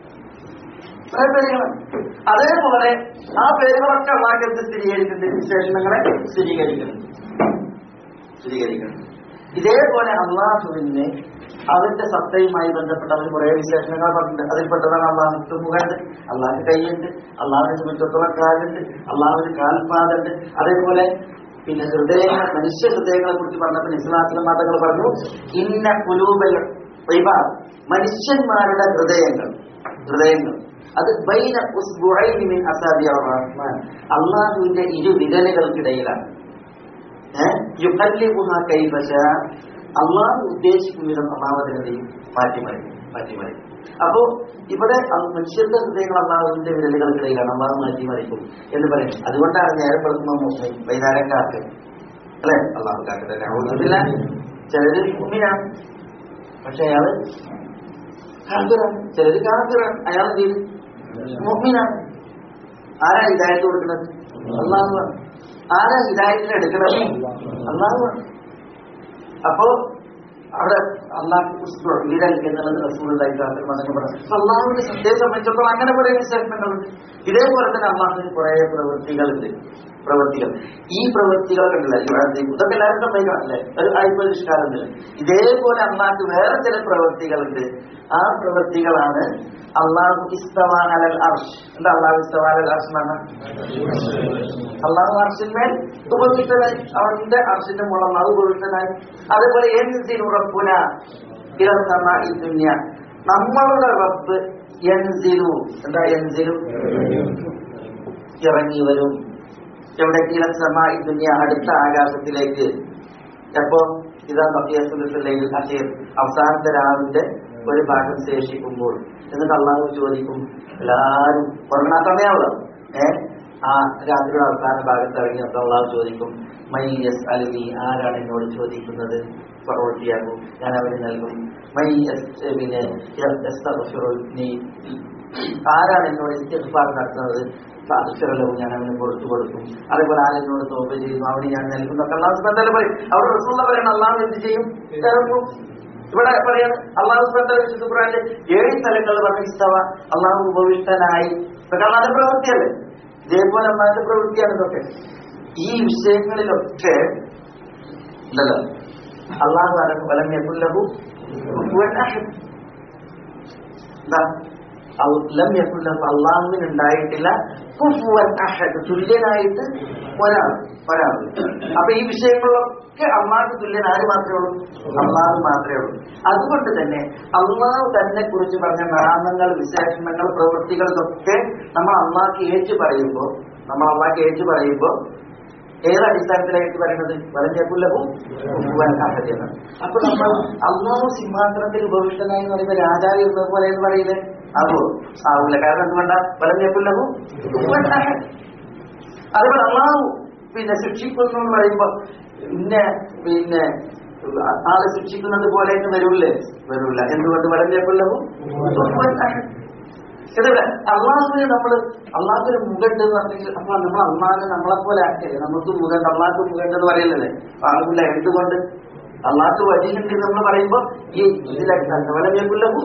കുറെ പേരുകളാണ് അതേപോലെ ആ പേരുകളൊക്കെ അള്ളാഹ്ക്ക് സ്ഥിരീകരിക്കുന്നുണ്ട് വിശേഷണങ്ങളെ സ്ഥിരീകരിക്കുന്നു സ്ഥിരീകരിക്കുന്നു ഇതേപോലെ അള്ളാഹുവിന് അതിന്റെ സത്തയുമായി ബന്ധപ്പെട്ട അവർ കുറെ വിശേഷണങ്ങൾ പറഞ്ഞിട്ടുണ്ട് അതിൽപ്പെട്ടതാണ് അള്ളാഹുക്ക് മുഖമുണ്ട് അള്ളാഹ് കൈയുണ്ട് അള്ളാഹുവിനെ സംബന്ധിച്ചിടത്തോളം കാലുണ്ട് അള്ളാഹുവിന് കാൽപാതുണ്ട് അതേപോലെ പിന്നെ ഹൃദയങ്ങൾ മനുഷ്യ ഹൃദയങ്ങളെ കുറിച്ച് പറഞ്ഞപ്പോൾ ഇസ്ലാമിലെ മതങ്ങൾ പറഞ്ഞു ഇന്ന കുലൂബൽ ഇബാദ് മനുഷ്യന്മാരുടെ ഹൃദയങ്ങൾ ഹൃദയങ്ങൾ അത് ബൈന ഉസ്ബുഐനി മിൻ അസാബിയ റഹ്മാൻ അള്ളാഹുവിന്റെ ഇരു വിരലുകൾക്കിടയിലാണ് ഏഹ് യുഖല്ലിബുഹ കൈഫശ അള്ളാഹു ഉദ്ദേശിക്കുന്ന വിധം അള്ളാഹുവിനെയും മാറ്റിമറിക്കും മാറ്റിമറിക്കും അപ്പോ ഇവിടെ അ- മനുഷ്യരുടെ ഹൃദയങ്ങൾ അള്ളാഹുവിന്റെ വിരലുകൾക്കിടയിലാണ് അള്ളാഹു മാറ്റിമറിക്കും എന്ന് പറയും അതുകൊണ്ടാണ് നേരം വെളുക്കുമ്പോൾ വൈകുന്നേരം കാത്ത് അല്ലെ അള്ളാഹു കാക്കട്ടെ നഅൂദുബില്ല. ചിലര് മുമ്മിനാണ് പക്ഷെ അയാള് കാഫിറാണ് ചിലര് കാഫിറാണ് അയാൾ എന്ത് ചെയ്തു മുഅ്മിനാണ് ആരാ ഹിദായത്ത് കൊടുക്കുന്നത് അള്ളാഹു ആരാ ഹിദായത്തിന് എടുക്കുന്നത് അള്ളാഹു അപ്പോ അവിടെ അള്ളാഹു വിരൽ എന്നുള്ളത് റസൂലുള്ളാഹി സ്വല്ലല്ലാഹു അലൈഹി വസല്ലം പറഞ്ഞു അപ്പൊ അള്ളാഹുവിന്റെ സത്യത്തെ സംബന്ധിച്ചിടത്തോളം അങ്ങനെ കുറെ വിശേഷണങ്ങളുണ്ട് ഇതേപോലെ തന്നെ അള്ളാഹുവിന് കുറെ പ്രവൃത്തികളുണ്ട് പ്രവൃത്തികൾ ഈ പ്രവൃത്തികൾ കണ്ടില്ല ഇവിടെ ഇതൊക്കെ എല്ലാവരും സമ്മതിക്കണല്ലേ ഒരു ആയിപ്പൊരിഷ്കാരമില്ല ഇതേപോലെ അള്ളാഹ് വേറെ ചില പ്രവൃത്തികളുണ്ട് ആ പ്രവൃത്തികളാണ് അള്ളാഹു ഇസ്തവ അലൽ അർഷ് എന്താ അള്ളാഹു ഇസ്തവ അലൽ അർഷ് എന്ന് പറഞ്ഞാൽ അള്ളാഹു അർഷിന്മേൽ ഉപവിഷ്ടനായി അവന്റെ അർഷിന്റെ മുകളിൽ അള്ളാഹു ഉപവിഷ്ടനായി അതേപോലെ എന്തിനു റബ്ബുന ഇറന്ന ഈ ദുന്യ നമ്മളുടെ റബ്ബ് എൻസിലു എന്താ എൻസിലു ഇറങ്ങി വരും എവിടെ ഇറന്ന ഈ ദുന്യ അടുത്ത ആകാശത്തിലേക്ക് എപ്പോ ഇതാ ബക്കിയസുലത്തിൽ അഷീർ അവസാനത്തെ രാവിന്റെ ഒരു ഭാഗം ശേഷിക്കുമ്പോൾ എന്നിട്ട് അള്ളാഹു ചോദിക്കും എല്ലാരും ഉറങ്ങാ സമയമാണല്ലോ ഏ ആ രാത്രിയുടെ അവസാന ഭാഗത്ത് ഇറങ്ങിയപ്പോൾ അള്ളാഹു ചോദിക്കും മൈ യസ് അലി ആരാണ് എന്നോട് ചോദിക്കുന്നത് പ്രവൃത്തിയാകും ഞാൻ അവന് നൽകും മൈ യസ് പിന്നെ യസ്തഗ്ഫിറു നീ ആരാണ് എന്നോട് ഇസ്തിഗ്ഫാർ നടത്തുന്നത് അക്ഷരലവും ഞാൻ അവന് പുറത്തു കൊടുക്കും അതേപോലെ ആരെന്നോട് തോപ ചെയ്യും അവന് ഞാൻ നൽകും എന്നൊക്കെ അള്ളാഹു സുബ്ഹാനഹു പറയും അവിടെ റസൂള്ള പറയണം അള്ളാഹു എന്ത് ചെയ്യും ഇറങ്ങും ഇവിടെ പറയാണ് അള്ളാഹു സുബ്ഹാനഹു വിശുദ്ധ ഖുർആനിൽ ഏഴ് സ്ഥലങ്ങളിൽ പറഞ്ഞ ഇസ്തവ അള്ളാഹു ഉപവിഷ്ടനായി ഇതൊക്കെ അള്ളാഹുടെ പ്രവൃത്തിയല്ലേ ഇതേപോലെ അള്ളാഹുന്റെ പ്രവൃത്തിയാണ് ഇതൊക്കെ ഈ വിഷയങ്ങളിലൊക്കെ ഉണ്ടല്ലോ അള്ളാഹു അലം വലം യകുല്ലഹു കുഫുവൻ അഹദ് എന്താ അൽ- ലം യകുൻ ലഹു അള്ളാഹുവിന് ഉണ്ടായിട്ടില്ല കുഫുവൻ അഹദ് തുല്യനായിട്ട് ഒരാൾ ഒരാൾ അപ്പൊ ഈ വിഷയങ്ങളിലൊക്കെ അള്ളാഹു തുല്യൻ ആര് മാത്രമേ ഉള്ളൂ അള്ളാഹു മാത്രമേ ഉള്ളൂ അതുകൊണ്ട് തന്നെ അള്ളാഹു തന്നെ കുറിച്ച് പറഞ്ഞ നാമങ്ങൾ വിശേഷണങ്ങൾ പ്രവൃത്തികൾ ഇതൊക്കെ നമ്മൾ അള്ളാഹ്ക്ക് ഏറ്റു പറയുമ്പോൾ നമ്മൾ അള്ളാഹ്ക്ക് ഏറ്റു പറയുമ്പോൾ ഏത് അടിസ്ഥാനത്തിലായിട്ട് പറയുന്നത് വലഞ്ഞക്കുല്ലവും അഹദ് എന്നാണ് അപ്പൊ നമ്മൾ അള്ളാഹു സിംഹാസനത്തിൽ ഉപവിഷ്ടനായി എന്ന് പറയുമ്പോൾ രാജാവ് ഇരുന്നത് പോലെ എന്ന് പറയില്ലേ ആകുമോ ആവില്ല കാരണം എന്തുകൊണ്ടാ വലം ഞെക്കുല്ലഹു അതുപോലെ അള്ളാഹു പിന്നെ ശിക്ഷിക്കുന്നു എന്ന് പറയുമ്പോ പിന്നെ പിന്നെ ആളെ ശിക്ഷിക്കുന്നത് പോലെ വരൂല്ലേ വരൂല എന്തുകൊണ്ട് വലം ഞെക്കുല്ലഹു ഇതല്ല അള്ളാഹുവിനെ നമ്മൾ അള്ളാഹുവിന് മുഖണ്ട് എന്ന് പറഞ്ഞെങ്കിൽ അപ്പൊ നമ്മൾ അള്ളാഹിനെ നമ്മളെ പോലെ ആക്കിയല്ലേ നമുക്ക് മുഖണ്ട് അള്ളാഹ്ക്ക് മുഖണ്ട് എന്ന് പറയലല്ലേ ആകില്ല എന്തുകൊണ്ട് അള്ളാഹ്ക്ക് വഴിയുണ്ട് എന്ന് നമ്മൾ പറയുമ്പോ ഈ ഇതിലാക്കി വലഞ്ഞുള്ളവും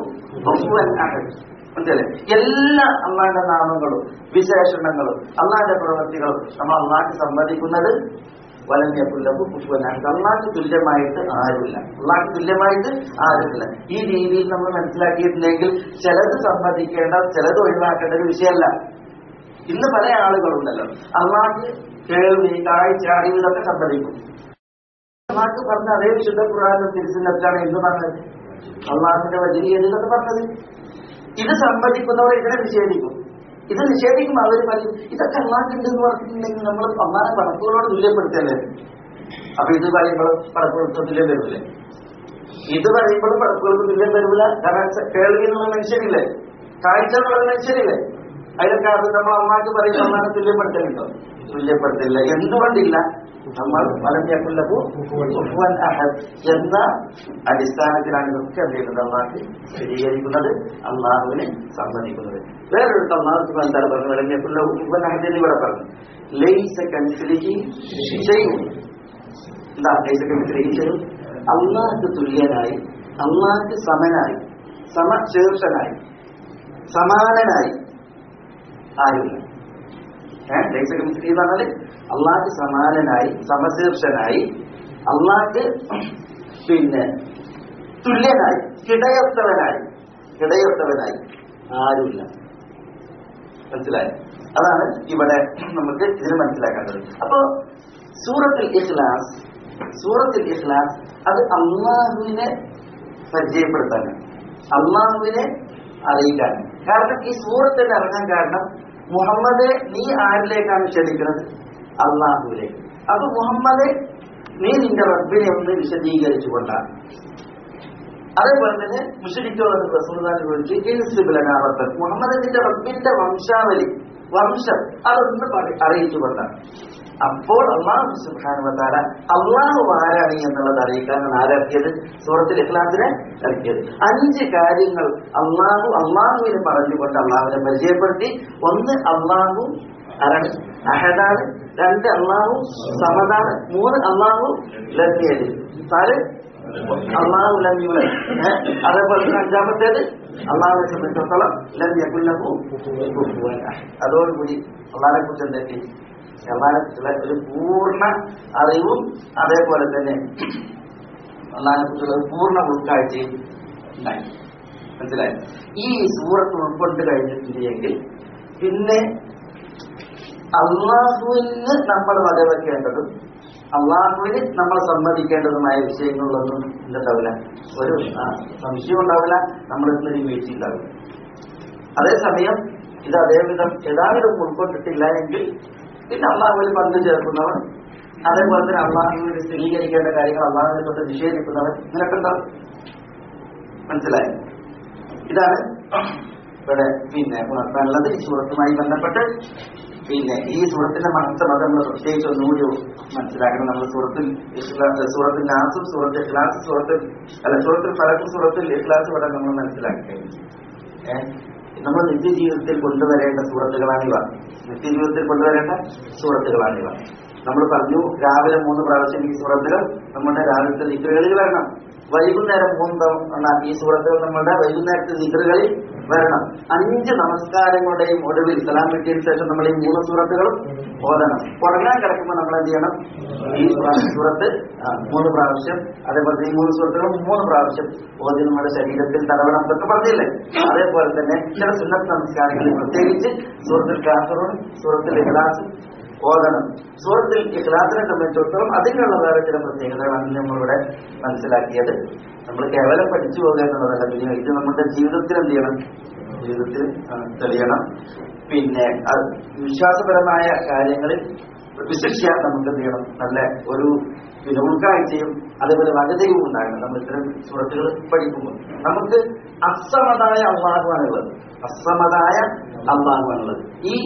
മനസ്സിലെ എല്ലാ അള്ളാന്റെ നാമങ്ങളും വിശേഷണങ്ങളും അള്ളാന്റെ പ്രവൃത്തികളും നമ്മൾ അള്ളാഹ്ക്ക് സമ്മതിക്കുന്നത് വലഞ്ഞപ്പുല്ലവും പുഷ്പനാണ് അള്ളാഹ്ക്ക് തുല്യമായിട്ട് ആരുമില്ല അള്ളാഹ്ക്ക് തുല്യമായിട്ട് ആരുമില്ല ഈ രീതിയിൽ നമ്മൾ മനസ്സിലാക്കിയിട്ടില്ലെങ്കിൽ ചിലത് സമ്മതിക്കേണ്ട ചിലത് ഒഴിവാക്കേണ്ട ഒരു വിഷയമല്ല ഇന്ന് പല ആളുകളുണ്ടല്ലോ അള്ളാഹ്ക്ക് കേൾവി കാഴ്ച അറിവ് ഇതൊക്കെ സമ്മതിക്കും അള്ളാഹ്ക്ക് പറഞ്ഞ അതേ വിശുദ്ധ ഖുറാനും തിരിച്ചിലെത്താണ് എന്ത് പറഞ്ഞത് അള്ളാഹിന്റെ വലിയ എന്നൊക്കെ പറഞ്ഞത് ഇത് സമ്മതിക്കുന്നവർ ഇതിനെ നിഷേധിക്കും ഇത് നിഷേധിക്കുമ്പോൾ അവർ പറയും ഇതൊക്കെ അള്ളാഹുണ്ട് എന്ന് പറഞ്ഞിട്ടുണ്ടെങ്കിൽ നമ്മൾ അള്ളാഹെ പടക്കുകളോട് തുല്യപ്പെടുത്തല്ലേ അപ്പൊ ഇത് പറയുമ്പോൾ പടക്കുകൾക്ക് തുല്യം വരില്ലേ ഇത് പറയുമ്പോൾ പടക്കുകൾക്ക് തുല്യം വരില്ല കാരണം കേൾവി എന്നുള്ള മനുഷ്യനില്ലേ കാഴ്ച എന്നുള്ള മനുഷ്യനില്ലേ അതിലൊക്കെ അത് നമ്മൾ അമ്മാക്ക് പറയും അമ്മാനെ തുല്യപ്പെടുത്തലുണ്ടോ തുല്യപ്പെടുത്തില്ല എന്തുകൊണ്ടില്ല നമ്മൾ വലഞ്ഞപ്പുല്ലപ്പൂ അഹദ് എന്ന അടിസ്ഥാനത്തിലാണ് ഇതൊക്കെ എന്ത് ചെയ്യുന്നത് അള്ളാഹ് സ്ഥിരീകരിക്കുന്നത് അള്ളാഹുവിനെ സമ്മതിക്കുന്നത് വേറൊരു അള്ളാഹു എന്താണ് പറഞ്ഞത് വലഞ്ഞപ്പുല്ല അഹദ് എന്ന് ഇവിടെ പറഞ്ഞു ലൈസ കൻസിലിഹി ചെയ്യും എന്താ ലൈസ കൻസിലിഹി ചെയ്യും അള്ളാഹ്ക്ക് തുല്യനായി അള്ളാഹ്ക്ക് സമനായി സമശീർഷനായി സമാനനായി ആരുമില്ല ഏഹ് ലൈസ കൻസിലിഹി എന്ന് പറഞ്ഞാല് അള്ളാഹ്ക്ക് സമാനനായി സമശീർഷനായി അള്ളാഹ്ക്ക് പിന്നെ തുല്യനായി കിടയൊത്തവനായി കിടയൊത്തവനായി ആരുമില്ല മനസ്സിലായി അതാണ് ഇവിടെ നമുക്ക് ഇതിന് മനസ്സിലാക്കേണ്ടത് അപ്പോ സൂറത്തിൽ ഇഖ്ലാസ് സൂറത്തിൽ ഇഖ്ലാസ് അത് അള്ളാഹുവിനെ പരിചയപ്പെടുത്താനാണ് അള്ളാഹുവിനെ അറിയിക്കാനാണ് കാരണം ഈ സൂറത്തിൽ ഇറങ്ങാൻ കാരണം മുഹമ്മദെ നീ ആരിലേക്കാണ് ക്ഷണിക്കുന്നത് അള്ളാഹുവിലേക്ക് അപ്പൊ മുഹമ്മദെ നീ നിന്റെ റബ്ബിനെ ഒന്ന് വിശദീകരിച്ചുകൊണ്ടാണ് അതേപോലെ തന്നെ മുഷരിക്കോളത് റസൂൽദാനെ വിളിച്ച് ഇൻസിബിലനാവർത്തൻ മുഹമ്മദ് നിന്റെ റബ്ബിന്റെ വംശാവലി വംശം അതൊന്ന് പറ- അറിയിച്ചുകൊണ്ടാണ് അപ്പോൾ അള്ളാഹു സുബാനുവത്താല അള്ളാഹു ആരാണ് എന്നുള്ളത് അറിയിക്കാനാണ് ആരാക്കിയത് സൂറത്തിൽ ഇഖ്ലാസിനെ ഇറക്കിയത് അഞ്ച് കാര്യങ്ങൾ അള്ളാഹു അള്ളാഹുവിനെ പറഞ്ഞുകൊണ്ട് അള്ളാഹുവിനെ പരിചയപ്പെടുത്തി ഒന്ന് അള്ളാഹു ആരാണ് അഹദാണ് രണ്ട് അള്ളാഹു സമതാണ് മൂന്ന് അള്ളാഹു ലഭ്യത് നാല് അള്ളാഹു ലഭ്യുല അതേപോലെ തന്നെ അഞ്ചാമത്തേത് അള്ളാഹുവിനെ സംബന്ധിച്ചിടത്തോളം ലഭ്യക്കുല്ലഹു അതോടുകൂടി അള്ളാഹിനെ കുറിച്ച് എന്തൊക്കെ അള്ളാഹിനെ കുറിച്ചുള്ള ഒരു പൂർണ്ണ അറിവും അതേപോലെ തന്നെ അള്ളാഹിനെ കുറിച്ചുള്ള ഒരു പൂർണ്ണ ഉൾക്കാഴ്ചയും ഉണ്ടായി മനസ്സിലായി ഈ സൂറത്ത് ഉൾക്കൊണ്ട് കഴിഞ്ഞിട്ടുണ്ടെങ്കിൽ പിന്നെ അള്ളാഹുവിന് നമ്മൾ വകവെക്കേണ്ടതും അള്ളാഹുവിന് നമ്മൾ സമ്മതിക്കേണ്ടതുമായ വിഷയങ്ങളിലൊന്നും എന്തുണ്ടാവില്ല ഒരു ആ, സംശയം ഉണ്ടാവില്ല നമ്മൾ ഇന്നൊരു വീഴ്ച ഉണ്ടാവില്ല അതേസമയം ഇത് അതേവിധം യഥാവിധം ഉൾക്കൊണ്ടിട്ടില്ല എങ്കിൽ പിന്നെ അള്ളാഹുവിൽ പങ്കു ചേർക്കുന്നവൻ അതേപോലെ തന്നെ അള്ളാഹുവിന് സ്ഥിരീകരിക്കേണ്ട കാര്യങ്ങൾ അള്ളാഹുവിനെ തൊട്ട് നിഷേധിക്കുന്നവൻ ഇങ്ങനെയൊക്കെ ഉണ്ടാവും മനസ്സിലായി ഇതാണ് ഇവിടെ പിന്നെ ഉണർത്താനുള്ളത് ഈ സൂറത്തുമായി ബന്ധപ്പെട്ട് പിന്നെ ഈ സൂറത്തിന്റെ മഹത്വം അത് നമ്മൾ പ്രത്യേകിച്ച് ഒന്നുകൂടി മനസ്സിലാക്കണം നമ്മൾ സൂറത്തിൽ ഇഖ്ലാ- സൂറത്തിൽ നാസും സൂറത്ത് ഇഖ്ലാസ് സൂറത്തിൽ അല്ല സൂറത്തിൽ ഫലക്കും സൂറത്തിൽ ഇഖ്ലാസ് ഇവിടെ നമ്മൾ മനസ്സിലാക്കി കഴിഞ്ഞു ഏഹ് നമ്മൾ നിത്യജീവിതത്തിൽ കൊണ്ടുവരേണ്ട സൂറത്തുകളാണിവ നിത്യജീവിതത്തിൽ കൊണ്ടുവരേണ്ട സൂറത്തുകളാണിവ നമ്മൾ പറഞ്ഞു രാവിലെ മൂന്ന് പ്രാവശ്യം ഈ സൂറത്തുകൾ നമ്മുടെ രാവിലത്തെ ദിക്കറുകളിൽ വരണം വൈകുന്നേരം മൂന്ന് തവണ ഈ സൂറത്തുകൾ നമ്മുടെ വൈകുന്നേരത്തെ ദിക്കറുകളിൽ വരണം അഞ്ച് നമസ്കാരങ്ങളുടെയും ഒടുവിൽ സലാം കിട്ടിയതിനു ശേഷം നമ്മൾ ഈ മൂന്ന് സൂറത്തുകളും ഓതണം ഉറങ്ങാൻ കിടക്കുമ്പോൾ നമ്മൾ എന്ത് ചെയ്യണം ഈ പ്രാ- സൂറത്ത് ആ, മൂന്ന് പ്രാവശ്യം അതേപോലെ തന്നെ ഈ മൂന്ന് സൂറത്തുകളും മൂന്ന് പ്രാവശ്യം ഓതി നമ്മുടെ ശരീരത്തിൽ തടവണം എന്നൊക്കെ പറഞ്ഞില്ലേ അതേപോലെ തന്നെ ചില സുന്നത്ത് നമസ്കാരങ്ങളിൽ പ്രത്യേകിച്ച് സൂറത്തിൽ കാസറും സൂറത്തിൽ ഇഖ്ലാസും ഓതണം സൂറത്തിൽ ഇഖ്ലാസിനെ സംബന്ധിച്ചിടത്തോളം അതിനുള്ള വേറെ ചില പ്രത്യേകതകളാണ് നമ്മളിവിടെ മനസ്സിലാക്കിയത് നമ്മൾ കേവലം പഠിച്ചു പോകുക എന്നുള്ളതല്ല പിന്നെ ഇത് നമ്മുടെ ജീവിതത്തിൽ എന്ത് ചെയ്യണം ജീവിതത്തിൽ ആ, തെളിയണം പിന്നെ അത് വിശ്വാസപരമായ കാര്യങ്ങളിൽ വിശിഷ്യ നമുക്ക് എന്ത് ചെയ്യണം നല്ല ഒരു പിന്നെ ഉൾക്കാഴ്ചയും അതേപോലെ വകതയും ഉണ്ടാകണം നമ്മൾ ഇത്തരം സുഹൃത്തുക്കൾ പഠിക്കുമ്പോൾ നമുക്ക് അസമതായ അള്ളാഹുവാണുള്ളത് അസമതായ അള്ളാഹുവാണുള്ളത് ഈ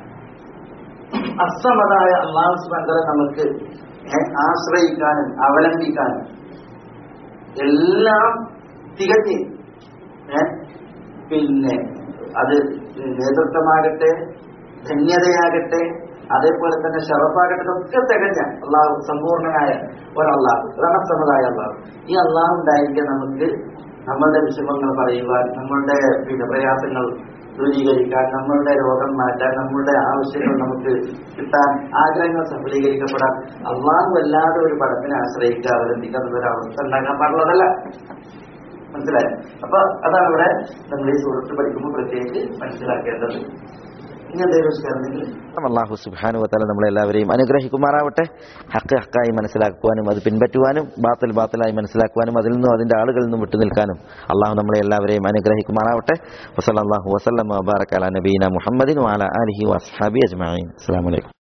അസമതായ അള്ളാഹു സുബന്ധരെ നമുക്ക് ഏ, ആശ്രയിക്കാനും അവലംബിക്കാനും എല്ലാം തികഞ്ഞ് ഏ, പിന്നെ അത് നേതൃത്വമാകട്ടെ ധന്യതയാകട്ടെ അതേപോലെ തന്നെ ഷറഫാകട്ടെ ഇതൊക്കെ തികഞ്ഞ അള്ളാഹു സമ്പൂർണനായ ഒരള്ളാഹു അതാണ് സമുദായ അള്ളാഹു ഈ അള്ളാഹു ഉണ്ടായിരിക്കാൻ നമുക്ക് നമ്മളുടെ വിഷമങ്ങൾ പറയുവാൻ നമ്മളുടെ പിന്നെ പ്രയാസങ്ങൾ ദൂരീകരിക്കാൻ നമ്മളുടെ രോഗം മാറ്റാൻ നമ്മളുടെ ആവശ്യങ്ങൾ നമുക്ക് കിട്ടാൻ ആഗ്രഹങ്ങൾ സഫലീകരിക്കപ്പെടാൻ അള്ളാഹു അല്ലാതെ ഒരു പടത്തിനെ ആശ്രയിക്കുക അവലംബിക്കുന്ന ഒരു അവസ്ഥ ഉണ്ടാക്കാൻ പാടുള്ളതല്ല മനസ്സിലായോ അപ്പൊ അതാണ് ഇവിടെ നമ്മൾ ഈ സുഹൃത്ത് പഠിക്കുമ്പോൾ പ്രത്യേകിച്ച് മനസ്സിലാക്കേണ്ടത് ഇനി എന്തെങ്കിലും വിഷയമാണെങ്കിൽ അള്ളാഹു സുബാനു വത്താല നമ്മളെല്ലാവരെയും അനുഗ്രഹിക്കുമാറാവട്ടെ ഹക്ക് ഹക്കായി മനസ്സിലാക്കുവാനും അത് പിൻപറ്റുവാനും ബാത്തിൽ ബാത്തിലായി മനസ്സിലാക്കുവാനും അതിൽ നിന്നും അതിന്റെ ആളുകളിൽ നിന്നും വിട്ടുനിൽക്കാനും അള്ളാഹു നമ്മളെ എല്ലാവരെയും അനുഗ്രഹിക്കുമാറാവട്ടെ വസല്ലാഹു വസ്ലം വബാറക് അല നബീന മുഹമ്മദിൻ വാല അലഹി വസ്ഹാബി അജ്മീൻ അസ്സാം വലൈക്കും